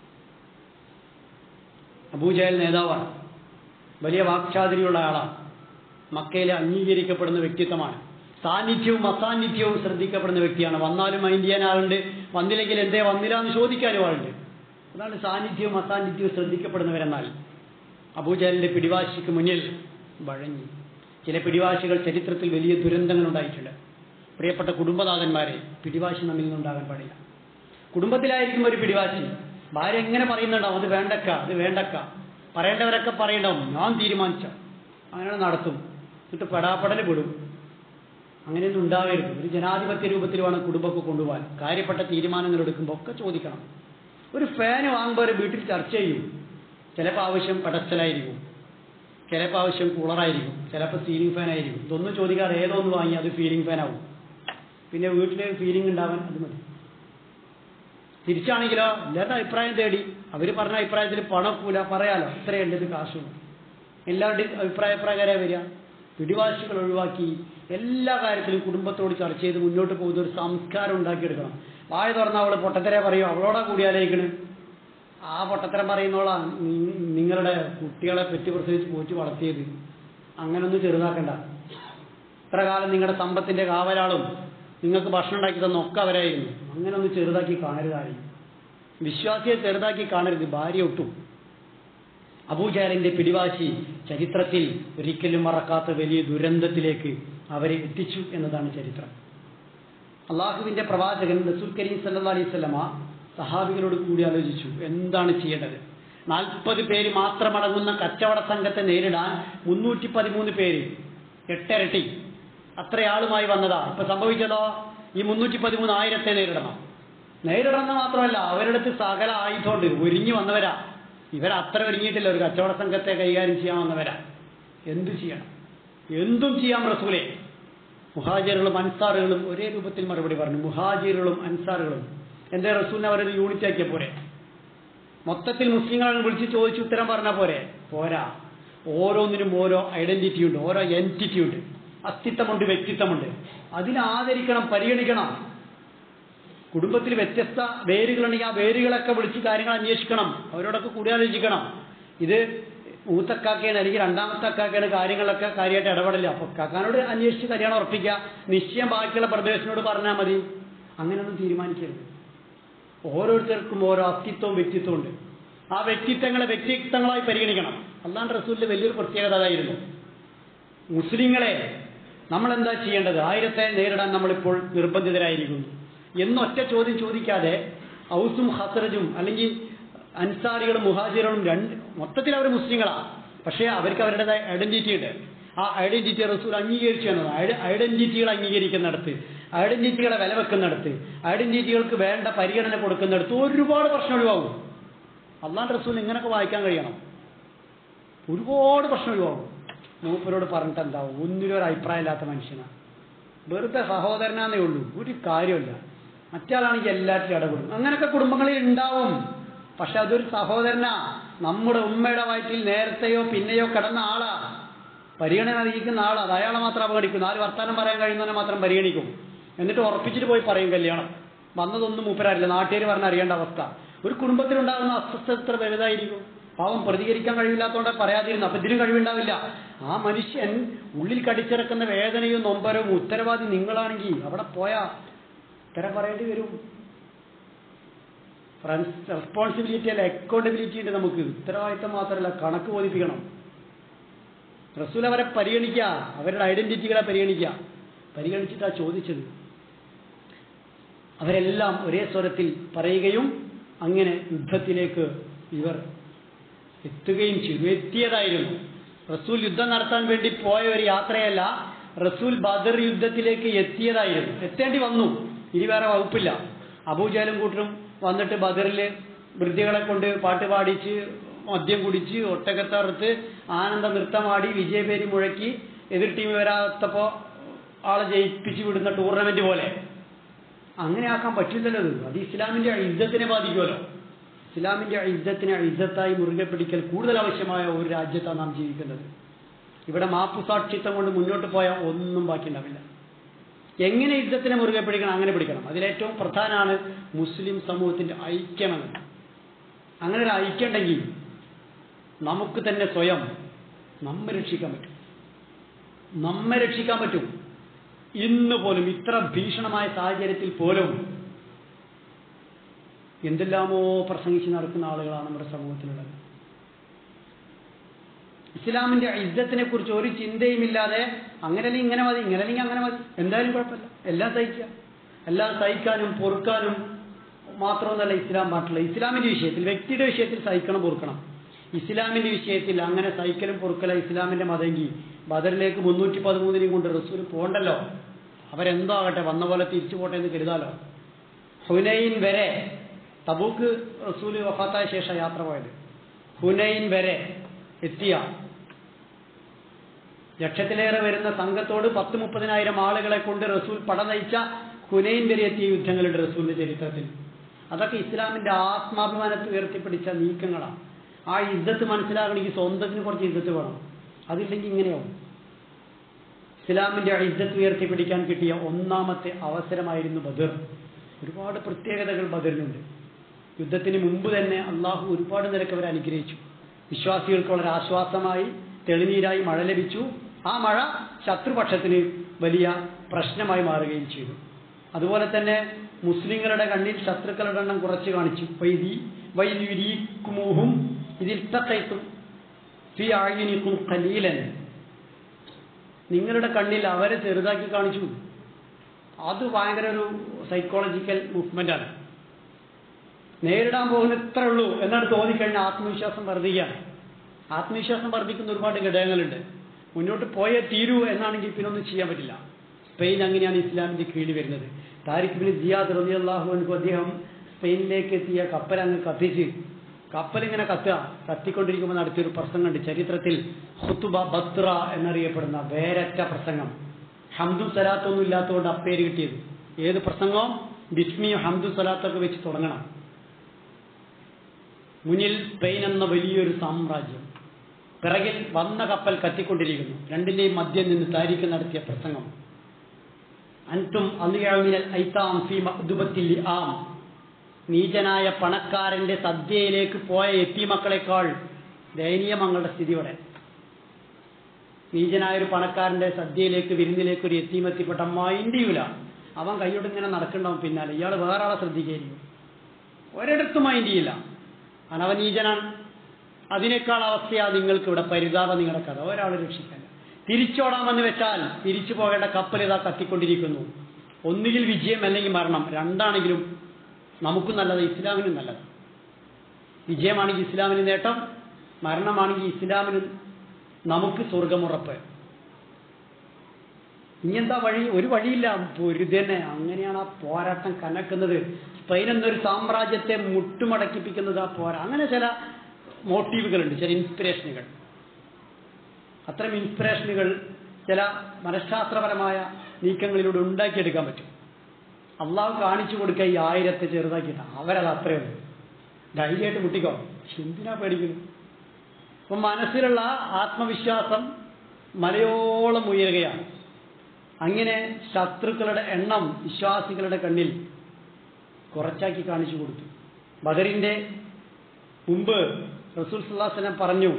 അബൂജഹൽ നേതാവാണ് വലിയ വാക്ചാതുരിയുള്ള ആളാണ് മക്കയിലെ അംഗീകരിക്കപ്പെടുന്ന വ്യക്തിത്വമാണ് സാന്നിധ്യവും അസാന്നിധ്യവും ശ്രദ്ധിക്കപ്പെടുന്ന വ്യക്തിയാണ് വന്നാലും മൈൻഡ് ചെയ്യാൻ ആളുണ്ട് വന്നില്ലെങ്കിൽ എന്തേ വന്നില്ല എന്ന് ചോദിക്കാനും ആളുണ്ട് അതാണ് സാന്നിധ്യവും അസാന്നിധ്യവും ശ്രദ്ധിക്കപ്പെടുന്നവരെന്നാൽ അബൂജഹലിന്റെ പിടിവാശിക്ക് മുന്നിൽ വഴങ്ങി ചില പിടിവാശികൾ ചരിത്രത്തിൽ വലിയ ദുരന്തങ്ങൾ ഉണ്ടായിട്ടുണ്ട് പ്രിയപ്പെട്ട കുടുംബനാഥന്മാരെ പിടിവാശി നമ്മിൽ നിന്നുണ്ടാകാൻ പാടില്ല കുടുംബത്തിലായിരിക്കും ഒരു പിടിവാശി ഭാര്യ എങ്ങനെ പറയുന്നുണ്ടാവും അത് വേണ്ടക്ക അത് വേണ്ടക്ക പറയേണ്ടവരൊക്കെ പറയണ്ടാവും ഞാൻ തീരുമാനിച്ച അങ്ങനെ നടത്തും എന്നിട്ട് പെടാപ്പടല് പെടും അങ്ങനെയൊന്നും ഉണ്ടാവരുത് ഒരു ജനാധിപത്യ രൂപത്തിൽ വേണം കുടുംബമൊക്കെ കൊണ്ടുപോകാൻ കാര്യപ്പെട്ട തീരുമാനങ്ങൾ എടുക്കുമ്പോൾ ഒക്കെ ചോദിക്കണം ഒരു ഫാന് വാങ്ങുമ്പോൾ ഒരു വീട്ടിൽ ചർച്ച ചെയ്യും ചിലപ്പോൾ ആവശ്യം പെടസ്റ്റലായിരിക്കും ചിലപ്പോൾ ആവശ്യം കൂളറായിരിക്കും ചിലപ്പോൾ സീലിംഗ് ഫാൻ ആയിരിക്കും ഇതൊന്നും ചോദിക്കാതെ ഏതോ ഒന്ന് വാങ്ങി അത് ഫീലിംഗ് ഫാൻ ആവും പിന്നെ വീട്ടിൽ ഫീലിംഗ് ഉണ്ടാവാൻ അത് മതി തിരിച്ചാണെങ്കിലോ എല്ലാവരുടെ അഭിപ്രായം തേടി അവർ പറഞ്ഞ അഭിപ്രായത്തിൽ പണക്കൂല പറയാലോ ഇത്രയുണ്ട് ഇത് കാശുള്ളൂ എല്ലാവരുടെയും അഭിപ്രായ പ്രകാരം വരിക പിടിവാശികൾ ഒഴിവാക്കി എല്ലാ കാര്യത്തിലും കുടുംബത്തോട് ചർച്ച ചെയ്ത് മുന്നോട്ട് പോകുന്ന ഒരു സംസ്കാരം ഉണ്ടാക്കിയെടുക്കണം വായ തുറന്ന അവള് പൊട്ടത്തരെ പറയും അവളോടാ കൂടി ആലോചിക്കണ് ആ പൊട്ടത്തരം പറയുന്നോളാ നി- നിങ്ങളുടെ കുട്ടികളെ പെറ്റി പ്രസവിച്ച് പോറ്റി വളർത്തിയത് അങ്ങനൊന്നും ചെറുതാക്കണ്ട ഇത്ര കാലം നിങ്ങളുടെ സമ്പത്തിന്റെ കാവലാളും നിങ്ങൾക്ക് ഭക്ഷണം ഉണ്ടാക്കി തന്ന ഒക്കെ അവരായിരുന്നു അങ്ങനെ ഒന്ന് ചെറുതാക്കി കാണരുത് ആരെയും വിശ്വാസിയെ ചെറുതാക്കി കാണരുത് ഭാര്യ ഒട്ടും അബൂജാലിന്റെ പിടിവാശി ചരിത്രത്തിൽ ഒരിക്കലും മറക്കാത്ത വലിയ ദുരന്തത്തിലേക്ക് അവരെ എത്തിച്ചു എന്നതാണ് ചരിത്രം അള്ളാഹുവിന്റെ പ്രവാചകൻ റസൂൽ കരീം സല്ലാ അലൈഹി സ്വലമ സഹാബികളോട് കൂടി ആലോചിച്ചു എന്താണ് ചെയ്യേണ്ടത് നാൽപ്പത് പേര് മാത്രമടങ്ങുന്ന കച്ചവട സംഘത്തെ നേരിടാൻ മുന്നൂറ്റി പതിമൂന്ന് പേര് എട്ടരട്ടി അത്രയാളുമായി വന്നതാ ഇപ്പൊ സംഭവിച്ചതോ ഈ മുന്നൂറ്റി പതിമൂന്ന് ആയിരത്തെ നേരിടണം നേരിടണം മാത്രമല്ല അവരുടെ അടുത്ത് സകല ആയുധമുണ്ട് ഒരുങ്ങി വന്നവരാ ഇവർ അത്ര ഒരുങ്ങിയിട്ടില്ല ഒരു കച്ചവട സംഘത്തെ കൈകാര്യം ചെയ്യാൻ വന്നവരാ എന്തു ചെയ്യണം എന്തും ചെയ്യാം റസൂലെ മുഹാജിറുകളും അൻസാറുകളും ഒരേ രൂപത്തിൽ മറുപടി പറഞ്ഞു മുഹാജിറുകളും അൻസാറുകളും എന്റെ റസൂലിനെ അവരൊരു യൂണിറ്റ് ആക്കിയ പോരെ മൊത്തത്തിൽ മുസ്ലിങ്ങളെ വിളിച്ച് ചോദിച്ച് ഉത്തരം പറഞ്ഞ പോരെ പോരാ ഓരോന്നിനും ഓരോ ഐഡന്റിറ്റി ഉണ്ട് ഓരോ എൻറ്റിറ്റി ഉണ്ട് അസ്തിത്വമുണ്ട് വ്യക്തിത്വമുണ്ട് അതിനെ ആദരിക്കണം പരിഗണിക്കണം കുടുംബത്തിൽ വ്യത്യസ്ത വേരുകളുണ്ടെങ്കിൽ ആ വേരുകളൊക്കെ വിളിച്ച് കാര്യങ്ങൾ അന്വേഷിക്കണം അവരോടൊക്കെ കൂടി ആലോചിക്കണം ഇത് മൂത്തക്കാക്കയാണ് അല്ലെങ്കിൽ രണ്ടാമത്തെ അക്കാക്കയാണ് കാര്യങ്ങളൊക്കെ കാര്യമായിട്ട് ഇടപെടില്ല അപ്പൊ കാക്കാനോട് അന്വേഷിച്ച് കല്യാണം ഉറപ്പിക്കുക നിശ്ചയം ബാക്കിയുള്ള പ്രദേശത്തിനോട് പറഞ്ഞാൽ മതി അങ്ങനെയൊന്നും തീരുമാനിക്കരുത് ഓരോരുത്തർക്കും ഓരോ അസ്തിത്വവും വ്യക്തിത്വവും ഉണ്ട് ആ വ്യക്തിത്വങ്ങളെ വ്യക്തിത്വങ്ങളായി പരിഗണിക്കണം അല്ലാണ്ട് റസൂലിന്റെ വലിയൊരു പ്രത്യേകത അതായിരുന്നു മുസ്ലിങ്ങളെ നമ്മൾ എന്താ ചെയ്യേണ്ടത് ആയിരത്തെ നേരിടാൻ നമ്മളിപ്പോൾ നിർബന്ധിതരായിരിക്കുന്നു എന്നൊറ്റ ചോദ്യം ചോദിക്കാതെ ഔസും ഹസറജും അല്ലെങ്കിൽ അൻസാരികളും മുഹാജിറും രണ്ട് മൊത്തത്തിൽ അവർ മുസ്ലിങ്ങളാണ് പക്ഷേ അവർക്ക് അവരുടേതായ ഐഡന്റിറ്റി ഉണ്ട് ആ ഐഡന്റിറ്റി റസൂൽ അംഗീകരിച്ചു എന്നത് ഐഡന്റിറ്റികൾ അംഗീകരിക്കുന്നിടത്ത് ഐഡന്റിറ്റികളെ വില വെക്കുന്നിടത്ത് ഐഡന്റിറ്റികൾക്ക് വേണ്ട പരിഗണന കൊടുക്കുന്നിടത്ത് ഒരുപാട് പ്രശ്നം ഒഴിവാകും അള്ളാൻ റസൂൽ ഇങ്ങനെയൊക്കെ വായിക്കാൻ കഴിയണം ഒരുപാട് പ്രശ്നം ഒഴിവാകും മൂപ്പരോട് പറഞ്ഞിട്ട് എന്താവും ഒന്നിനും ഒരു അഭിപ്രായം ഇല്ലാത്ത മനുഷ്യനാണ് വെറുതെ സഹോദരനാന്നേ ഉള്ളൂ ഒരു കാര്യമില്ല മറ്റാളാണെങ്കിൽ എല്ലാറ്റിലും ഇടപെടും അങ്ങനെയൊക്കെ കുടുംബങ്ങളിൽ ഉണ്ടാവും പക്ഷെ അതൊരു സഹോദരനാ നമ്മുടെ ഉമ്മയുടെ വയറ്റിൽ നേരത്തെയോ പിന്നെയോ കിടന്ന ആളാ പരിഗണന അറിയിക്കുന്ന ആളാ അത് അയാളെ മാത്രം അപകടിക്കും നാല് വർത്താനം പറയാൻ കഴിയുന്നവനെ മാത്രം പരിഗണിക്കും എന്നിട്ട് ഉറപ്പിച്ചിട്ട് പോയി പറയും കല്യാണം വന്നതൊന്നും മൂപ്പരാരില്ല നാട്ടുകാർ പറഞ്ഞ് അറിയേണ്ട അവസ്ഥ ഒരു കുടുംബത്തിലുണ്ടാകുന്ന അസ്വസ്ഥത എത്ര വലുതായിരിക്കും പാവം പ്രതികരിക്കാൻ കഴിവില്ലാത്തതുകൊണ്ട് പറയാതിരുന്നു അപ്പൊ ഇതിനും കഴിവുണ്ടാവില്ല ആ മനുഷ്യൻ ഉള്ളിൽ കടിച്ചിറക്കുന്ന വേദനയും നൊമ്പരവും ഉത്തരവാദി നിങ്ങളാണെങ്കിൽ അവിടെ പോയാ ഉത്തരം പറയേണ്ടി വരും റെസ്പോൺസിബിലിറ്റി അല്ല അക്കൗണ്ടബിലിറ്റി ഉണ്ട് നമുക്ക് ഉത്തരവാദിത്തം മാത്രമല്ല കണക്ക് ബോധിപ്പിക്കണം റസൂൽ അവരെ പരിഗണിക്കുക അവരുടെ ഐഡന്റിറ്റികളെ പരിഗണിക്കുക പരിഗണിച്ചിട്ടാ ചോദിച്ചത് അവരെല്ലാം ഒരേ സ്വരത്തിൽ പറയുകയും അങ്ങനെ യുദ്ധത്തിലേക്ക് ഇവർ എത്തുകയും ചെയ്തു എത്തിയതായിരുന്നു റസൂൽ യുദ്ധം നടത്താൻ വേണ്ടി പോയ ഒരു യാത്രയല്ല റസൂൽ ബദർ യുദ്ധത്തിലേക്ക് എത്തിയതായിരുന്നു എത്തേണ്ടി വന്നു ഇനി വേറെ വകുപ്പില്ല അബൂജാലും കൂട്ടരും വന്നിട്ട് ബദറിൽ വൃദ്ധികളെ കൊണ്ട് പാട്ട് പാടിച്ച് മദ്യം കുടിച്ച് ഒട്ടകത്തറുത്ത് ആനന്ദ നൃത്തമാടി വിജയപേരി മുഴക്കി എതിർ ടീം വരാത്തപ്പോ ആളെ ജയിപ്പിച്ച് വിടുന്ന ടൂർണമെന്റ് പോലെ അങ്ങനെ ആക്കാൻ പറ്റില്ലല്ലോ അത് അത് ഇസ്ലാമിന്റെ ഇജ്ജത്തിനെ ബാധിക്കുമല്ലോ ഇസ്ലാമിന്റെ ഇജ്ജത്തിനെ ഇജ്ജത്തായി മുറുകെ പിടിക്കൽ കൂടുതൽ ആവശ്യമായ ഒരു രാജ്യത്താണ് നാം ജീവിക്കുന്നത് ഇവിടെ മാപ്പുസാക്ഷിത്വം കൊണ്ട് മുന്നോട്ട് പോയാൽ ഒന്നും ബാക്കിയുണ്ടാവില്ല എങ്ങനെ യുദ്ധത്തിനെ മുറുകെ പിടിക്കണം അങ്ങനെ പിടിക്കണം അതിലേറ്റവും പ്രധാനമാണ് മുസ്ലിം സമൂഹത്തിന്റെ ഐക്യമെന്ന് അങ്ങനെ ഒരു ഐക്യം ഉണ്ടെങ്കിൽ നമുക്ക് തന്നെ സ്വയം നമ്മെ രക്ഷിക്കാൻ പറ്റും നമ്മെ രക്ഷിക്കാൻ പറ്റും ഇന്ന് പോലും ഇത്ര ഭീഷണമായ സാഹചര്യത്തിൽ പോലും എന്തെല്ലാമോ പ്രസംഗിച്ച് നടക്കുന്ന ആളുകളാണ് നമ്മുടെ സമൂഹത്തിലുള്ളത് ഇസ്ലാമിന്റെ ഇജ്ജത്തിനെ കുറിച്ച് ഒരു ചിന്തയുമില്ലാതെ അങ്ങനെ അല്ലെങ്കിൽ ഇങ്ങനെ മതി ഇങ്ങനെ അല്ലെങ്കിൽ അങ്ങനെ മതി എന്തായാലും കുഴപ്പമില്ല എല്ലാം സഹിക്കുക എല്ലാം സഹിക്കാനും പൊറുക്കാനും മാത്രമൊന്നല്ല ഇസ്ലാം പാട്ടുള്ളത് ഇസ്ലാമിന്റെ വിഷയത്തിൽ വ്യക്തിയുടെ വിഷയത്തിൽ സഹിക്കണം പൊറുക്കണം ഇസ്ലാമിന്റെ വിഷയത്തിൽ അങ്ങനെ സഹിക്കലും പൊറുക്കല ഇസ്ലാമിന്റെ മതമെങ്കിൽ ബദറിലേക്ക് മുന്നൂറ്റി പതിമൂന്നിനെയും കൊണ്ട് റസൂൽ പോകണ്ടല്ലോ അവരെന്തോ ആകട്ടെ വന്ന പോലെ തിരിച്ചു പോട്ടെ എന്ന് കരുതാലോ ഹുനൈൻ വരെ തബൂക്ക് റസൂല് വഫാത്തായ ശേഷം യാത്ര പോയത് ഹുനൈൻ വരെ എത്തിയ ലക്ഷത്തിലേറെ വരുന്ന സംഘത്തോട് പത്ത് മുപ്പതിനായിരം ആളുകളെ കൊണ്ട് റസൂൽ പട നയിച്ച ഹുനൈൻ വരെ എത്തിയ യുദ്ധങ്ങളുടെ റസൂലിന്റെ ചരിത്രത്തിൽ അതൊക്കെ ഇസ്ലാമിന്റെ ആത്മാഭിമാനത്തെ ഉയർത്തിപ്പിടിച്ച നീക്കങ്ങളാണ് ആ യുദ്ധത്ത് മനസ്സിലാകണമെങ്കിൽ സ്വന്തത്തിന് കുറച്ച് യുദ്ധത്ത് വേണം അതില്ലെങ്കിൽ ഇങ്ങനെയാവും ഇസ്ലാമിന്റെ യുദ്ധത്ത് ഉയർത്തിപ്പിടിക്കാൻ കിട്ടിയ ഒന്നാമത്തെ അവസരമായിരുന്നു ബദർ ഒരുപാട് പ്രത്യേകതകൾ ബദറിനുണ്ട് യുദ്ധത്തിന് മുമ്പ് തന്നെ അള്ളാഹു ഒരുപാട് നിരക്ക് അവരെ അനുഗ്രഹിച്ചു വിശ്വാസികൾക്ക് വളരെ ആശ്വാസമായി തെളിനീരായി മഴ ലഭിച്ചു ആ മഴ ശത്രുപക്ഷത്തിന് വലിയ പ്രശ്നമായി മാറുകയും ചെയ്തു അതുപോലെ തന്നെ മുസ്ലിങ്ങളുടെ കണ്ണിൽ ശത്രുക്കളുടെ എണ്ണം കുറച്ച് കാണിച്ചു വൈദി വൈദ്യുരീക്കുമൂഹും ഇതിൽ തക്കൈത്തും ഫി ആയിനിക്കും കലീലൻ നിങ്ങളുടെ കണ്ണിൽ അവരെ ചെറുതാക്കി കാണിച്ചു അത് ഭയങ്കര ഒരു സൈക്കോളജിക്കൽ മൂവ്മെന്റാണ് നേരിടാൻ പോകുന്ന ഇത്രേ ഉള്ളൂ എന്നാണ് തോന്നിക്കഴിഞ്ഞാൽ ആത്മവിശ്വാസം വർദ്ധിക്കുകയാണ് ആത്മവിശ്വാസം വർദ്ധിക്കുന്ന ഒരുപാട് ഘടകങ്ങളുണ്ട് മുന്നോട്ട് പോയേ തീരൂ എന്നാണെങ്കിൽ പിന്നെ ഒന്നും ചെയ്യാൻ പറ്റില്ല സ്പെയിൻ അങ്ങനെയാണ് ഇസ്ലാമിന്റെ കീഴിൽ വരുന്നത് താരിഖ് ബിൻ ജിയാദ് റബി അള്ളാഹു അദ്ദേഹം സ്പെയിനിലേക്ക് എത്തിയ കപ്പൽ അങ്ങ് കത്തിച്ച് കപ്പൽ ഇങ്ങനെ കത്തുക കത്തിക്കൊണ്ടിരിക്കുമ്പോൾ നടത്തിയൊരു പ്രസംഗമുണ്ട് ചരിത്രത്തിൽ ഹുത്തുബ ബത്ര എന്നറിയപ്പെടുന്ന വേരറ്റ പ്രസംഗം ഹംദു സലാത്തൊന്നും ഇല്ലാത്തതുകൊണ്ട് അപ്പേര് കിട്ടിയത് ഏത് പ്രസംഗവും ബിസ്മിയും ഹംദു സലാത്തൊക്കെ വെച്ച് തുടങ്ങണം മുന്നിൽ സ്പെയിൻ എന്ന വലിയൊരു സാമ്രാജ്യം പിറകിൽ വന്ന കപ്പൽ കത്തിക്കൊണ്ടിരിക്കുന്നു രണ്ടിന്റെയും മധ്യം നിന്ന് താരിഖ് നടത്തിയ പ്രസംഗം അൻതും അലിയാമിനൽ ഐത്താം ഫി മഖ്ദുബത്തിൽ ആം നീചനായ പണക്കാരന്റെ സദ്യയിലേക്ക് പോയ എത്തി മക്കളെക്കാൾ ദയനീയമങ്ങളുടെ സ്ഥിതിയോടെ നീചനായ ഒരു പണക്കാരന്റെ സദ്യയിലേക്ക് വിരുന്നിലേക്ക് ഒരു എത്തിയും എത്തിപ്പെട്ട മൈൻഡിയൂല അവൻ കൈയോട് ഇങ്ങനെ നടക്കണ്ടാവും പിന്നാലെ ഇയാൾ വേറെ ആളെ ശ്രദ്ധിക്കുകയായിരിക്കും ഒരിടത്തും മൈൻഡ് ചെയ്യില്ല കാരണം അവൻ നീചനാണ് അതിനേക്കാൾ അവസ്ഥയാ നിങ്ങൾക്ക് ഇവിടെ പരിതാപം നിങ്ങളുടെ കഥ ഒരാൾ രക്ഷിക്കാനില്ല തിരിച്ചോടാമെന്ന് വെച്ചാൽ തിരിച്ചു പോകേണ്ട കപ്പൽ ഇതാ കത്തിക്കൊണ്ടിരിക്കുന്നു ഒന്നുകിൽ വിജയം അല്ലെങ്കിൽ മരണം രണ്ടാണെങ്കിലും നമുക്കും നല്ലത് ഇസ്ലാമിനും നല്ലത് വിജയമാണെങ്കിൽ ഇസ്ലാമിന് നേട്ടം മരണമാണെങ്കിൽ ഇസ്ലാമിന് നമുക്ക് സ്വർഗമുറപ്പ് ഇങ്ങനത്തെ വഴി ഒരു വഴിയില്ല പൊരുതന്നെ അങ്ങനെയാണ് ആ പോരാട്ടം കനക്കുന്നത് സ്പെയിൻ എന്നൊരു സാമ്രാജ്യത്തെ മുട്ടുമടക്കിപ്പിക്കുന്നത് ആ പോരാ അങ്ങനെ ചില മോട്ടീവുകളുണ്ട് ചില ഇൻസ്പിറേഷനുകൾ അത്തരം ഇൻസ്പിറേഷനുകൾ ചില മനഃശാസ്ത്രപരമായ നീക്കങ്ങളിലൂടെ ഉണ്ടാക്കിയെടുക്കാൻ പറ്റും അള്ളാഹു കാണിച്ചു കൊടുക്കുക ഈ ആയിരത്തെ ചെറുതാക്കിയിട്ട് അവരത് അത്രയുള്ളൂ ധൈര്യമായിട്ട് മുട്ടിക്കോ എന്തിനാ പേടിക്കുന്നു അപ്പം മനസ്സിലുള്ള ആത്മവിശ്വാസം മലയോളം ഉയരുകയാണ് അങ്ങനെ ശത്രുക്കളുടെ എണ്ണം വിശ്വാസികളുടെ കണ്ണിൽ കുറച്ചാക്കി കാണിച്ചു കൊടുത്തു ബദറിന്റെ മുമ്പ് റസൂൽ സുല്ലാസ്ലം പറഞ്ഞു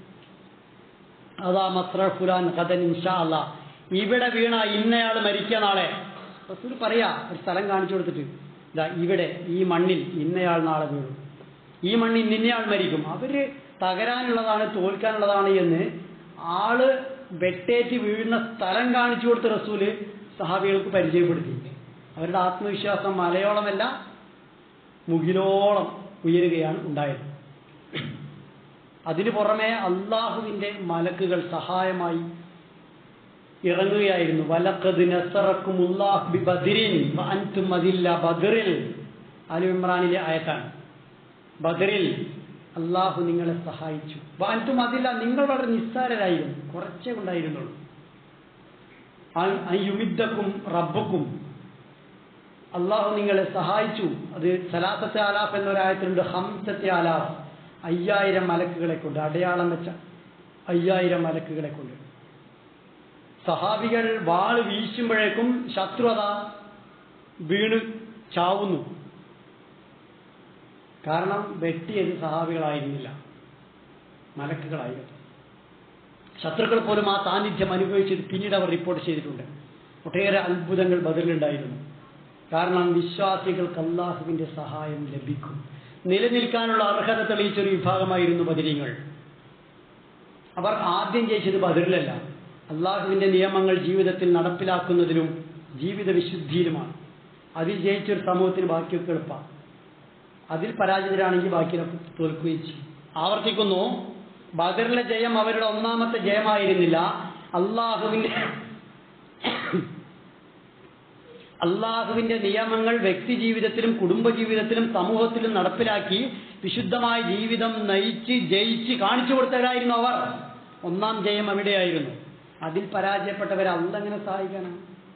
അതാ മസ്ര ഫുലാൻ ഖദൻ ഇൻഷാ അല്ല ഇവിടെ വീണ ഇന്നയാൾ മരിക്കുക നാളെ റസൂൽ പറയാ ഒരു സ്ഥലം കാണിച്ചു കൊടുത്തിട്ട് ഇതാ ഇവിടെ ഈ മണ്ണിൽ ഇന്നയാൾ നാളെ വീഴും ഈ മണ്ണിൽ നിന്നയാൾ മരിക്കും അവര് തകരാനുള്ളതാണ് തോൽക്കാനുള്ളതാണ് എന്ന് ആള് വെട്ടേറ്റ് വീഴുന്ന സ്ഥലം കാണിച്ചു കൊടുത്ത റസൂല് സഹാബികൾക്ക് പരിചയപ്പെടുത്തി അവരുടെ ആത്മവിശ്വാസം മലയോളമല്ല മുകിലോളം ഉയരുകയാണ് ഉണ്ടായത് അതിനു പുറമെ അള്ളാഹുവിന്റെ മലക്കുകൾ സഹായമായി ഇറങ്ങുകയായിരുന്നു വലക്കത് നസറക്കുമുല്ലാഹ് ബി ബദിരിൻ വ അൻതും അതില്ല ബദറിൽ അലി ഇമ്രാനിലെ ആയത്താണ് ബദറിൽ അള്ളാഹു നിങ്ങളെ സഹായിച്ചു വ അൻതും അതില്ല നിങ്ങൾ വളരെ നിസ്സാരരായിരുന്നു കുറച്ചേ ഉണ്ടായിരുന്നുള്ളൂ യുമിദ്ദക്കും റബ്ബക്കും അള്ളാഹു നിങ്ങളെ സഹായിച്ചു അത് സലാസത്തെ ആലാഫ് എന്നൊരായത്തിലുണ്ട് ഹംസത്തെ ആലാഫ് അയ്യായിരം മലക്കുകളെ കൊണ്ട് അടയാളം വെച്ച അയ്യായിരം മലക്കുകളെ കൊണ്ട് സഹാബികൾ വാള് വീശുമ്പോഴേക്കും ശത്രുത വീണ് ചാവുന്നു കാരണം വെട്ടിയത് സഹാബികളായിരുന്നില്ല മലക്കുകളായിരുന്നു ശത്രുക്കൾ പോലും ആ സാന്നിധ്യം അനുഭവിച്ചത് പിന്നീട് അവർ റിപ്പോർട്ട് ചെയ്തിട്ടുണ്ട് ഒട്ടേറെ അത്ഭുതങ്ങൾ ബദലിലുണ്ടായിരുന്നു കാരണം വിശ്വാസികൾക്ക് അള്ളാഹുവിന്റെ സഹായം ലഭിക്കും നിലനിൽക്കാനുള്ള അർഹത തെളിയിച്ചൊരു വിഭാഗമായിരുന്നു ബദരീങ്ങൾ അവർ ആദ്യം ജയിച്ചത് ബദറിലല്ല അള്ളാഹുവിന്റെ നിയമങ്ങൾ ജീവിതത്തിൽ നടപ്പിലാക്കുന്നതിലും ജീവിത വിശുദ്ധിയിലുമാണ് അതിൽ ജയിച്ചൊരു സമൂഹത്തിന് ബാക്കിയൊക്കെ എളുപ്പമാണ് അതിൽ പരാജിതരാണെങ്കിൽ ബാക്കിയൊക്കെ തോൽക്കുകയും ചെയ്യും ആവർത്തിക്കുന്നു ബദറിലെ ജയം അവരുടെ ഒന്നാമത്തെ ജയമായിരുന്നില്ല അള്ളാഹുവിന്റെ അള്ളാഹുവിന്റെ നിയമങ്ങൾ വ്യക്തി ജീവിതത്തിലും കുടുംബ ജീവിതത്തിലും സമൂഹത്തിലും നടപ്പിലാക്കി വിശുദ്ധമായ ജീവിതം നയിച്ച് ജയിച്ച് കാണിച്ചു കൊടുത്തവരായിരുന്നു അവർ ഒന്നാം ജയം അവിടെയായിരുന്നു അതിൽ പരാജയപ്പെട്ടവരെ അല്ലെങ്ങനെ സഹായിക്കാനാണ്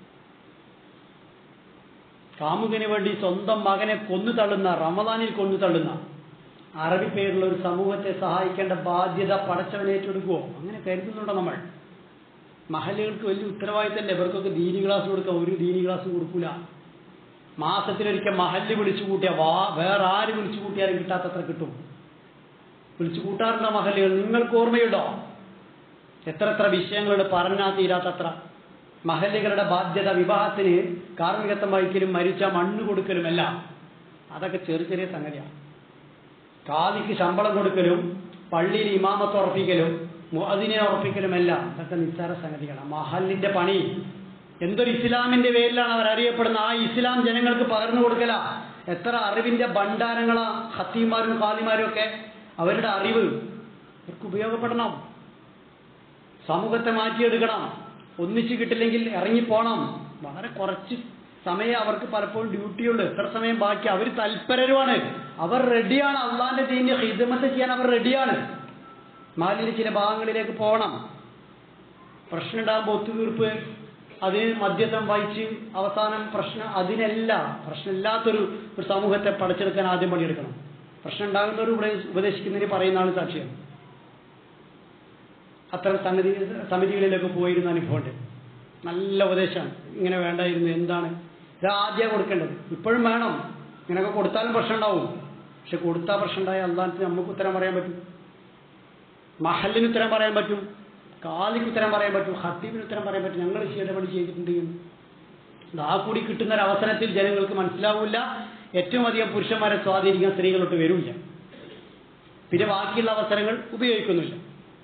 കാമുകന് വേണ്ടി സ്വന്തം മകനെ കൊന്നു തള്ളുന്ന റമദാനിൽ കൊന്നു തള്ളുന്ന അറബി പേരുള്ള ഒരു സമൂഹത്തെ സഹായിക്കേണ്ട ബാധ്യത പടച്ചവൻ ഏറ്റെടുക്കുമോ അങ്ങനെ കരുതുന്നുണ്ടോ നമ്മൾ മഹലുകൾക്ക് വലിയ ഉത്തരവാദിത്തമല്ലേ ഇവർക്കൊക്കെ ദീനി ക്ലാസ് കൊടുക്കാം ഒരു ദീനി ക്ലാസ് കൊടുക്കൂല മാസത്തിലൊരിക്കൽ മഹല്ല് വിളിച്ചു കൂട്ടിയ വാ വേറെ ആര് വിളിച്ചു കൂട്ടിയാലും കിട്ടാത്തത്ര കിട്ടും വിളിച്ചു കൂട്ടാറുണ്ടോ മഹല്ലുകൾ നിങ്ങൾക്ക് ഓർമ്മയുണ്ടോ എത്ര എത്ര വിഷയങ്ങളുണ്ട് പറഞ്ഞാൽ തീരാത്തത്ര മഹല്ലുകളുടെ ബാധ്യത വിവാഹത്തിന് കാർമ്മികത്വം വഹിക്കലും മരിച്ച മണ്ണ് കൊടുക്കലും എല്ലാം അതൊക്കെ ചെറിയ ചെറിയ സംഗതിയാണ് കാലിക്ക് ശമ്പളം കൊടുക്കലും പള്ളിയിൽ ഇമാമത്ത് ഉറപ്പിക്കലും മുഅദിനെ ഉറപ്പിക്കലുമെല്ലാം അതൊക്കെ നിസ്സാര സംഗതികളാണ് മഹലിന്റെ പണി എന്തൊരു ഇസ്ലാമിന്റെ പേരിലാണ് അവർ അറിയപ്പെടുന്നത് ആ ഇസ്ലാം ജനങ്ങൾക്ക് പകർന്നു കൊടുക്കല എത്ര അറിവിന്റെ ഭണ്ഡാരങ്ങളാ ഹത്തീമാരും കാലിമാരും ഒക്കെ അവരുടെ അറിവ് അവർക്ക് ഉപയോഗപ്പെടണം സമൂഹത്തെ മാറ്റിയെടുക്കണം ഒന്നിച്ചു കിട്ടില്ലെങ്കിൽ ഇറങ്ങിപ്പോണം വളരെ കുറച്ച് സമയം അവർക്ക് പലപ്പോഴും ഡ്യൂട്ടിയുള്ളൂ എത്ര സമയം ബാക്കി അവർ തൽപരരുമാണ് അവർ റെഡിയാണ് അള്ളാന്റെ ദീന്റെ ഹിദമത്ത് ചെയ്യാൻ അവർ റെഡിയാണ് മാലിന് ചില ഭാഗങ്ങളിലേക്ക് പോകണം പ്രശ്നം ഉണ്ടാകുമ്പോൾ ഒത്തുതീർപ്പ് അതിന് മദ്യത്തം വഹിച്ച് അവസാനം പ്രശ്നം അതിനല്ല പ്രശ്നമില്ലാത്തൊരു ഒരു സമൂഹത്തെ പടച്ചെടുക്കാൻ ആദ്യം പണിയെടുക്കണം പ്രശ്നം ഉണ്ടാകുന്നവർ ഉപദേശിക്കുന്നതിന് പറയുന്ന ആൾ സാക്ഷിയാണ് അത്തരം സമിതി സമിതികളിലൊക്കെ പോയിരുന്ന അനുഭവമുണ്ട് നല്ല ഉപദേശമാണ് ഇങ്ങനെ വേണ്ടായിരുന്നു എന്താണ് ഇത് ആദ്യം കൊടുക്കേണ്ടത് ഇപ്പോഴും വേണം ഇങ്ങനെയൊക്കെ കൊടുത്താലും പ്രശ്നം ഉണ്ടാവും പക്ഷെ കൊടുത്താൽ പ്രശ്നം ഉണ്ടായാൽ അള്ളാഹത്തിന് നമുക്ക് ഉത്തരം പറയാൻ പറ്റും മഹലിന് ഉത്തരം പറയാൻ പറ്റും കാലിക്ക് ഉത്തരം പറയാൻ പറ്റും ഹത്തീബിന് ഉത്തരം പറയാൻ പറ്റും ഞങ്ങൾ ചെയ്തപടി ചെയ്തിട്ടുണ്ട് എന്ന് ആ കൂടി കിട്ടുന്ന ഒരു അവസരത്തിൽ ജനങ്ങൾക്ക് മനസ്സിലാവില്ല ഏറ്റവും അധികം പുരുഷന്മാരെ സ്വാധീനിക്കാൻ സ്ത്രീകളോട്ട് വരില്ല പിന്നെ ബാക്കിയുള്ള അവസരങ്ങൾ ഉപയോഗിക്കുന്നില്ല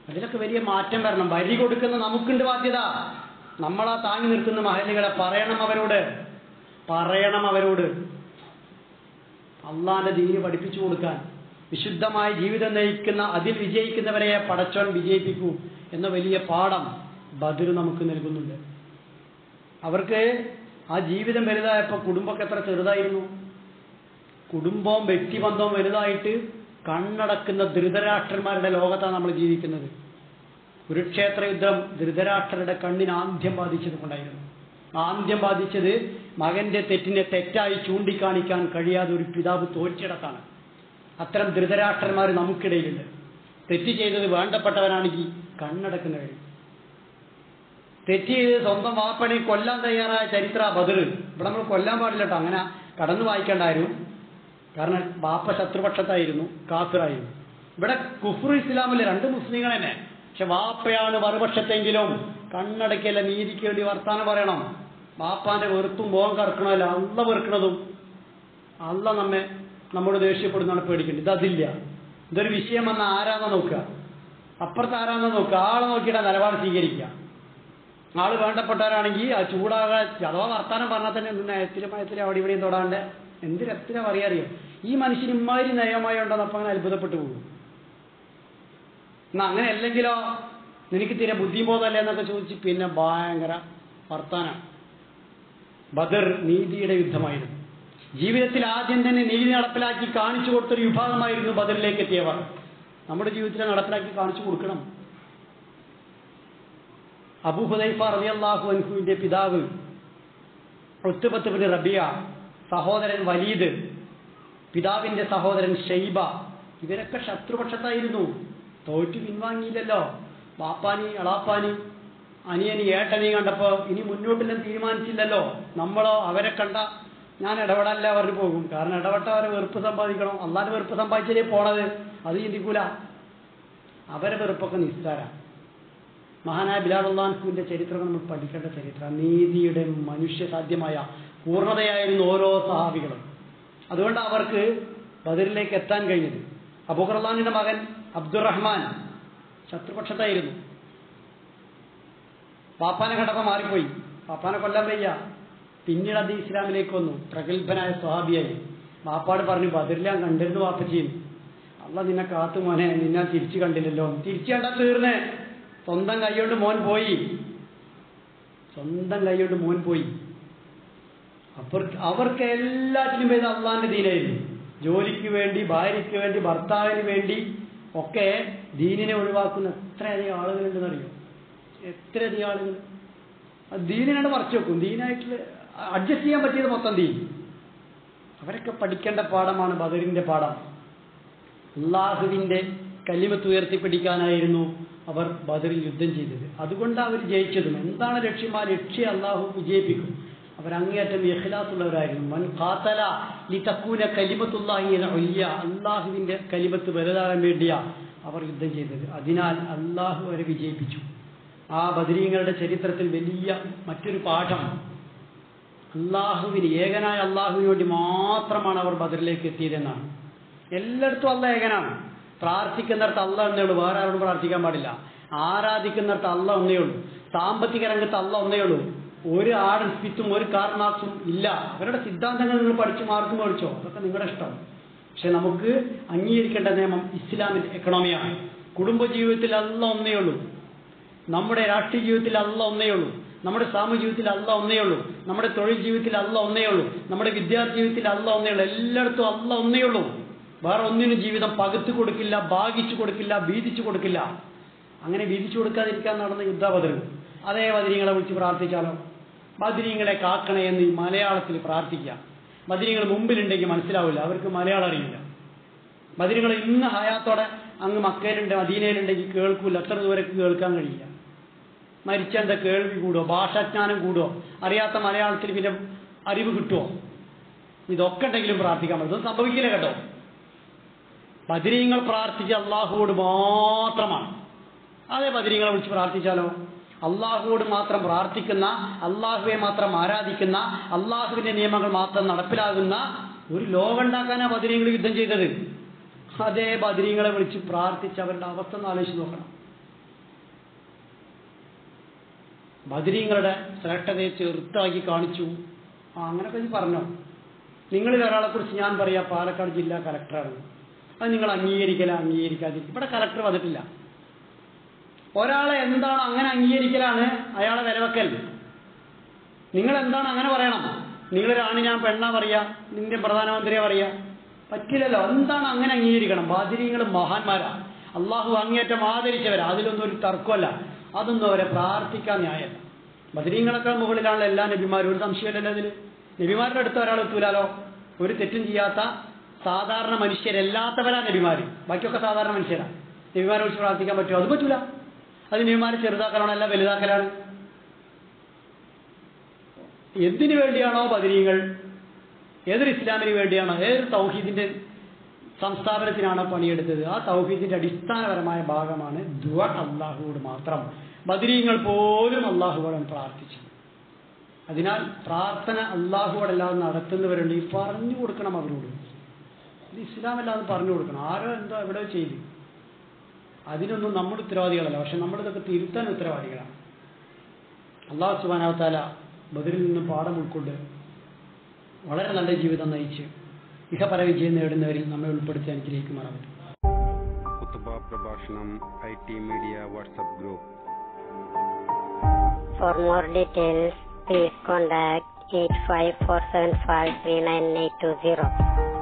അതിലൊക്കെ വലിയ മാറ്റം വരണം വരി കൊടുക്കുന്ന നമുക്കുണ്ട് ബാധ്യത നമ്മളാ താങ്ങി നിൽക്കുന്ന മഹലുകളെ പറയണം അവരോട് പറയണം അവരോട് അള്ളാന്റെ ദീന് പഠിപ്പിച്ചു കൊടുക്കാൻ വിശുദ്ധമായ ജീവിതം നയിക്കുന്ന അതിൽ വിജയിക്കുന്നവരെ പടച്ചോൻ വിജയിപ്പിക്കൂ എന്ന വലിയ പാഠം ബദർ നമുക്ക് നൽകുന്നുണ്ട് അവർക്ക് ആ ജീവിതം വലുതായപ്പോൾ കുടുംബമൊക്കെ എത്ര ചെറുതായിരുന്നു കുടുംബവും വ്യക്തിബന്ധവും വലുതായിട്ട് കണ്ണടക്കുന്ന ധൃതരാഷ്ട്രന്മാരുടെ ലോകത്താണ് നമ്മൾ ജീവിക്കുന്നത് കുരുക്ഷേത്ര യുദ്ധം ധൃതരാഷ്ട്രരുടെ കണ്ണിന് ആദ്യം ബാധിച്ചത് കൊണ്ടായിരുന്നു ആദ്യം ബാധിച്ചത് മകന്റെ തെറ്റിനെ തെറ്റായി ചൂണ്ടിക്കാണിക്കാൻ കഴിയാതെ ഒരു പിതാവ് തോറ്റിടത്താണ് അത്തരം ധൃതരാഷ്ട്രന്മാർ നമുക്കിടയിലുണ്ട് തെറ്റ് ചെയ്തത് വേണ്ടപ്പെട്ടവനാണെങ്കിൽ കണ്ണടക്കുന്ന കഴിയും തെറ്റ് ചെയ്ത് സ്വന്തം വാപ്പനെ കൊല്ലാൻ തയ്യാറായ ചരിത്ര ബദർ ഇവിടെ നമ്മൾ കൊല്ലാൻ പാടില്ല കേട്ടോ അങ്ങനെ കടന്നു വായിക്കേണ്ടായിരുന്നു കാരണം ബാപ്പ ശത്രുപക്ഷത്തായിരുന്നു കാഫിറായിരുന്നു ഇവിടെ കുഫ്രു ഇസ്ലാമിലെ രണ്ട് മുസ്ലിങ്ങൾ തന്നെ പക്ഷെ വാപ്പയാണ് മറുപക്ഷത്തെങ്കിലും കണ്ണടക്കല്ല നീതിക്ക് വേണ്ടി വർത്താനം പറയണം ബാപ്പാന്റെ വെറുപ്പും മോഹം കറക്കണമല്ല അള്ള വെറുക്കണതും അള്ള നമ്മെ നമ്മോട് ദേഷ്യപ്പെടുന്നതാണ് പേടിക്കേണ്ടത് ഇതതില്ല ഇതൊരു വിഷയം വന്ന ആരാന്ന നോക്കുക അപ്പുറത്ത് ആരാന്ന നോക്കുക ആളെ നോക്കിയിട്ട് ആ നിലപാട് സ്വീകരിക്കുക ആള് വേണ്ടപ്പെട്ടവരാണെങ്കിൽ ആ ചൂടാകാൻ അഥവാ വർത്താനം പറഞ്ഞാൽ തന്നെ എന്ത് നയത്തിലും മയത്തിലും അവിടെ ഇവിടെയും തൊടാണ്ട് എന്ത് രത്തിലും അറിയാറിയോ ഈ മനുഷ്യന് ഇമ്മാതിരി നയമായി ഉണ്ടെന്ന് അപ്പം അങ്ങനെ അത്ഭുതപ്പെട്ടു പോകും എന്നാ അങ്ങനെ അല്ലെങ്കിലോ നിനക്ക് തീരെ ബുദ്ധിബോധമല്ലേ എന്നൊക്കെ ചോദിച്ച് പിന്നെ ഭയങ്കര വർത്താനം ബദർ നീതിയുടെ യുദ്ധമായിരുന്നു ജീവിതത്തിൽ ആദ്യം തന്നെ നീതി നടപ്പിലാക്കി കാണിച്ചു കൊടുത്തൊരു വിഭാഗമായിരുന്നു ബദറിലേക്ക് എത്തിയവർ നമ്മുടെ ജീവിതത്തിൽ നടപ്പിലാക്കി കാണിച്ചു കൊടുക്കണം അബു ഹുദൈഫ റളിയല്ലാഹു അൻഹുവിന്റെ പിതാവ് ഉത്തുബത്ത് ബിൻ റബിയ സഹോദരൻ വലീദ് പിതാവിന്റെ സഹോദരൻ ഷെയ്ബ ഇവരൊക്കെ ശത്രുപക്ഷത്തായിരുന്നു തോറ്റു പിൻവാങ്ങിയില്ലല്ലോ ബാപ്പാനി അളാപ്പാനി അനിയനി ഏട്ടനി കണ്ടപ്പോ ഇനി മുന്നോട്ടില്ലെന്ന് തീരുമാനിച്ചില്ലല്ലോ നമ്മളോ അവരെ കണ്ട ഞാൻ ഇടപെടല്ല പറഞ്ഞു പോകും കാരണം ഇടപെട്ട അവരെ വെറുപ്പ് സമ്പാദിക്കണം അള്ളാന്റെ വെറുപ്പ് സമ്പാദിച്ചാലേ പോണത് അത് ചിന്തിക്കൂല അവരെ വെറുപ്പൊക്കെ നിസ്സാര മഹാനായ ബിലാദുല്ലാൻഹുവിന്റെ ചരിത്രം നമ്മൾ പഠിക്കേണ്ട ചരിത്രം നീതിയുടെ മനുഷ്യ സാധ്യമായ പൂർണ്ണതയായിരുന്നു ഓരോ സഹാബികളും അതുകൊണ്ട് അവർക്ക് ബദറിലേക്ക് എത്താൻ കഴിഞ്ഞത് അബൂഖർലാനിന്റെ മകൻ അബ്ദുറഹ്മാൻ ശത്രുപക്ഷത്തായിരുന്നു പാപ്പാനെ കണ്ടപ്പോൾ മാറിപ്പോയി പാപ്പാനെ കൊല്ലാൻ വയ്യ പിന്നീട് അത് ഇസ്ലാമിലേക്ക് വന്നു പ്രഗത്ഭനായ സ്വഹാബിയായി വാപ്പാട് പറഞ്ഞു ബദറിലാൻ കണ്ടിരുന്നു വാപ്പച്ചിയും അല്ല നിന്നെ കാത്തു മോനെ നിന്നെ തിരിച്ചു കണ്ടില്ലല്ലോ തിരിച്ചു കണ്ടാ തീർന്നേ സ്വന്തം കൈകൊണ്ട് മോൻ പോയി സ്വന്തം കൈകൊണ്ട് മോൻ പോയി അപ്പോൾ അവർക്ക് എല്ലാറ്റിനും പേര് അള്ളാന്റെ ദീനായിരുന്നു ജോലിക്ക് വേണ്ടി ഭാര്യയ്ക്ക് വേണ്ടി ഭർത്താവിന് വേണ്ടി ഒക്കെ ദീനിനെ ഒഴിവാക്കുന്ന എത്രയധികം ആളുകളുണ്ടെന്നറിയോ എത്രയധികം ആളുകൾ അത് ദീനിനാണ് പറിച്ചു വെക്കും ദീനായിട്ട് അഡ്ജസ്റ്റ് ചെയ്യാൻ പറ്റിയത് മൊത്തം ദീൻ അവരൊക്കെ പഠിക്കേണ്ട പാഠമാണ് ബദറിന്റെ പാഠം അള്ളാഹുവിന്റെ കലിമത്ത് ഉയർത്തിപ്പിടിക്കാനായിരുന്നു അവർ ബദറിൽ യുദ്ധം ചെയ്തത് അതുകൊണ്ടാണ് അവർ ജയിച്ചതും എന്താണ് ലക്ഷ്യം ആ ലക്ഷ്യം അള്ളാഹു വിജയിപ്പിക്കും അവർ അങ്ങേയറ്റം ഇഖ്ലാസുള്ളവരായിരുന്നു മൻ ഖാത്തല ലി തക്കൂന കലിമത്തുല്ലാഹി ഒയ്യ അള്ളാഹുവിന്റെ കലിമത്ത് വലുതാകാൻ വേണ്ടിയാ അവർ യുദ്ധം ചെയ്തത് അതിനാൽ അള്ളാഹു അവരെ വിജയിപ്പിച്ചു ആ ബദരീങ്ങളുടെ ചരിത്രത്തിൽ വലിയ മറ്റൊരു പാഠം അള്ളാഹുവിന് ഏകനായ അള്ളാഹുവിന് വേണ്ടി മാത്രമാണ് അവർ ബദറിലേക്ക് എത്തിയതെന്നാണ് എല്ലായിടത്തും അല്ല ഏകനാണ് പ്രാർത്ഥിക്കുന്നിടത്ത് അല്ല ഒന്നേ ഉള്ളൂ വേറെ ആരോടും പ്രാർത്ഥിക്കാൻ പാടില്ല ആരാധിക്കുന്നിടത്ത് അല്ല ഒന്നേ ഉള്ളൂ സാമ്പത്തിക രംഗത്ത് അല്ല ഒന്നേ ഉള്ളൂ ഒരു ആടും സ്പിത്തും ഒരു കാർ മാർക്സും ഇല്ല അവരുടെ സിദ്ധാന്തങ്ങൾ നിങ്ങൾ പഠിച്ചു മാർക്ക് മേടിച്ചോ അതൊക്കെ നിങ്ങളുടെ ഇഷ്ടം പക്ഷെ നമുക്ക് അംഗീകരിക്കേണ്ട നിയമം ഇസ്ലാമിന്റെ എക്കണോമിയാണ് കുടുംബജീവിതത്തിൽ അല്ല ഒന്നേ ഉള്ളൂ നമ്മുടെ രാഷ്ട്രീയ ജീവിതത്തിൽ അല്ല ഒന്നേ ഉള്ളൂ നമ്മുടെ സാമൂഹ്യ ജീവിതത്തിൽ അല്ല ഒന്നേ ഉള്ളൂ നമ്മുടെ തൊഴിൽ ജീവിതത്തിൽ അല്ല ഒന്നേ ഉള്ളൂ നമ്മുടെ വിദ്യാർത്ഥി ജീവിതത്തിൽ അല്ല ഒന്നേ ഉള്ളൂ എല്ലായിടത്തും അല്ല ഒന്നേ ഉള്ളൂ വേറെ ഒന്നിനും ജീവിതം പകുത്തു കൊടുക്കില്ല ഭാഗിച്ചു കൊടുക്കില്ല വീതിച്ചു കൊടുക്കില്ല അങ്ങനെ വീതിച്ചു കൊടുക്കാതിരിക്കാൻ നടന്ന യുദ്ധബദറും അതേ ബദിരിങ്ങളെ വിളിച്ച് പ്രാർത്ഥിച്ചാലോ ബദിരിങ്ങളെ കാക്കണേ എന്ന് ഈ മലയാളത്തിൽ പ്രാർത്ഥിക്കാം ബദിരിങ്ങൾ മുമ്പിലുണ്ടെങ്കിൽ മനസ്സിലാവില്ല അവർക്ക് മലയാളം അറിയില്ല ബദിരിങ്ങൾ ഇന്ന് ഹയാത്തോടെ അങ്ങ് മക്കയിലുണ്ട് മദീനയിലുണ്ടെങ്കിൽ കേൾക്കൂല അത്ര ദൂരക്ക് കേൾക്കാൻ കഴിയില്ല മരിച്ചെന്താ കേൾവി കൂടുമോ ഭാഷാജ്ഞാനം കൂടുമോ അറിയാത്ത മലയാളത്തിൽ പിന്നെ അറിവ് കിട്ടുമോ ഇതൊക്കെ ഉണ്ടെങ്കിലും പ്രാർത്ഥിക്കാൻ പറ്റും ഇതൊന്നും സംഭവിക്കില്ല കേട്ടോ ബദിരീങ്ങൾ പ്രാർത്ഥിച്ച അള്ളാഹുവോട് മാത്രമാണ് അതേ ബദിരീങ്ങളെ വിളിച്ച് പ്രാർത്ഥിച്ചാലോ അള്ളാഹുവോട് മാത്രം പ്രാർത്ഥിക്കുന്ന അള്ളാഹുവെ മാത്രം ആരാധിക്കുന്ന അള്ളാഹുവിന്റെ നിയമങ്ങൾ മാത്രം നടപ്പിലാകുന്ന ഒരു ലോകം ഉണ്ടാക്കാനാണ് ബദിരീങ്ങൾ യുദ്ധം ചെയ്തത് അതേ ബദിരീങ്ങളെ വിളിച്ച് പ്രാർത്ഥിച്ച് അവരുടെ അവസ്ഥ ഒന്ന് ആലോചിച്ച് നോക്കണം ബദരീങ്ങളുടെ ശ്രേഷ്ഠതയെ ചെറുത്താക്കി കാണിച്ചു ആ അങ്ങനെയൊക്കെ നീ പറഞ്ഞോ നിങ്ങളിൽ ഒരാളെ കുറിച്ച് ഞാൻ പറയാ പാലക്കാട് ജില്ലാ കലക്ടറാണ് അത് നിങ്ങൾ അംഗീകരിക്കല അംഗീകരിക്കാതിരിക്കും ഇവിടെ കലക്ടർ വന്നിട്ടില്ല ഒരാളെ എന്താണ് അങ്ങനെ അംഗീകരിക്കലാണ് അയാളെ വിലവെക്കൽ നിങ്ങൾ എന്താണ് അങ്ങനെ പറയണം നിങ്ങളൊരാണ് ഞാൻ പെണ്ണാ പറയാ നിന്റെ പ്രധാനമന്ത്രിയെ പറയാ പറ്റില്ലല്ലോ എന്താണ് അങ്ങനെ അംഗീകരിക്കണം ബാധിരിങ്ങൾ മഹാന്മാരാ അള്ളാഹു അങ്ങേറ്റം ആദരിച്ചവരാ അതിലൊന്നും ഒരു തർക്കമല്ല അതൊന്നും അവരെ പ്രാർത്ഥിക്കാൻ ന്യായമല്ല ബദരീങ്ങളൊക്കെ മുകളിലാണല്ലോ എല്ലാ നബിമാരും ഒരു സംശയമില്ലല്ലോ അതിൽ നബിമാരുടെ അടുത്ത് ഒരാൾ എത്തൂലാലോ ഒരു തെറ്റും ചെയ്യാത്ത സാധാരണ മനുഷ്യരല്ലാത്തവരാ നബിമാര് ബാക്കിയൊക്കെ സാധാരണ മനുഷ്യരാ നബിമാരെ വിളിച്ച് പ്രാർത്ഥിക്കാൻ പറ്റുമോ അത് പറ്റൂല അത് നബിമാരെ ചെറുതാക്കലാണോ അല്ല വലുതാക്കലാണ് എന്തിനു വേണ്ടിയാണോ ബദരീങ്ങൾ ഏതൊരു ഇസ്ലാമിന് വേണ്ടിയാണോ ഏതൊരു തൗഹീദിന്റെ സംസ്ഥാപനത്തിനാണോ പണിയെടുത്തത് ആ തൗഹീദിന്റെ അടിസ്ഥാനപരമായ ഭാഗമാണ് ദുവ അള്ളാഹുവോട് മാത്രം ബദരീങ്ങൾ പോലും അള്ളാഹുവോടാണ് പ്രാർത്ഥിച്ചത് അതിനാൽ പ്രാർത്ഥന അള്ളാഹുവോടല്ലാതെ നടത്തുന്നവരുണ്ട് ഈ പറഞ്ഞു കൊടുക്കണം അവരോട് ഇത് ഇസ്ലാമല്ലാതെ പറഞ്ഞു കൊടുക്കണം ആരോ എന്തോ എവിടെ ചെയ്തു അതിനൊന്നും നമ്മുടെ ഉത്തരവാദികളല്ല പക്ഷെ നമ്മുടെ ഇതൊക്കെ തിരുത്താൻ ഉത്തരവാദികളാണ് അള്ളാഹു സുബാനാവത്താല ബദറിൽ നിന്ന് പാഠം ഉൾക്കൊണ്ട് വളരെ നല്ല ജീവിതം നയിച്ച് ഇഹപര വിജയം നേടുന്നവരിൽ നമ്മെ ഉൾപ്പെടുത്തി അനുഗ്രഹിക്കുമാറാവട്ടെ കുത്തുബ പ്രഭാഷണം I T media WhatsApp group For more details, please contact 854753980.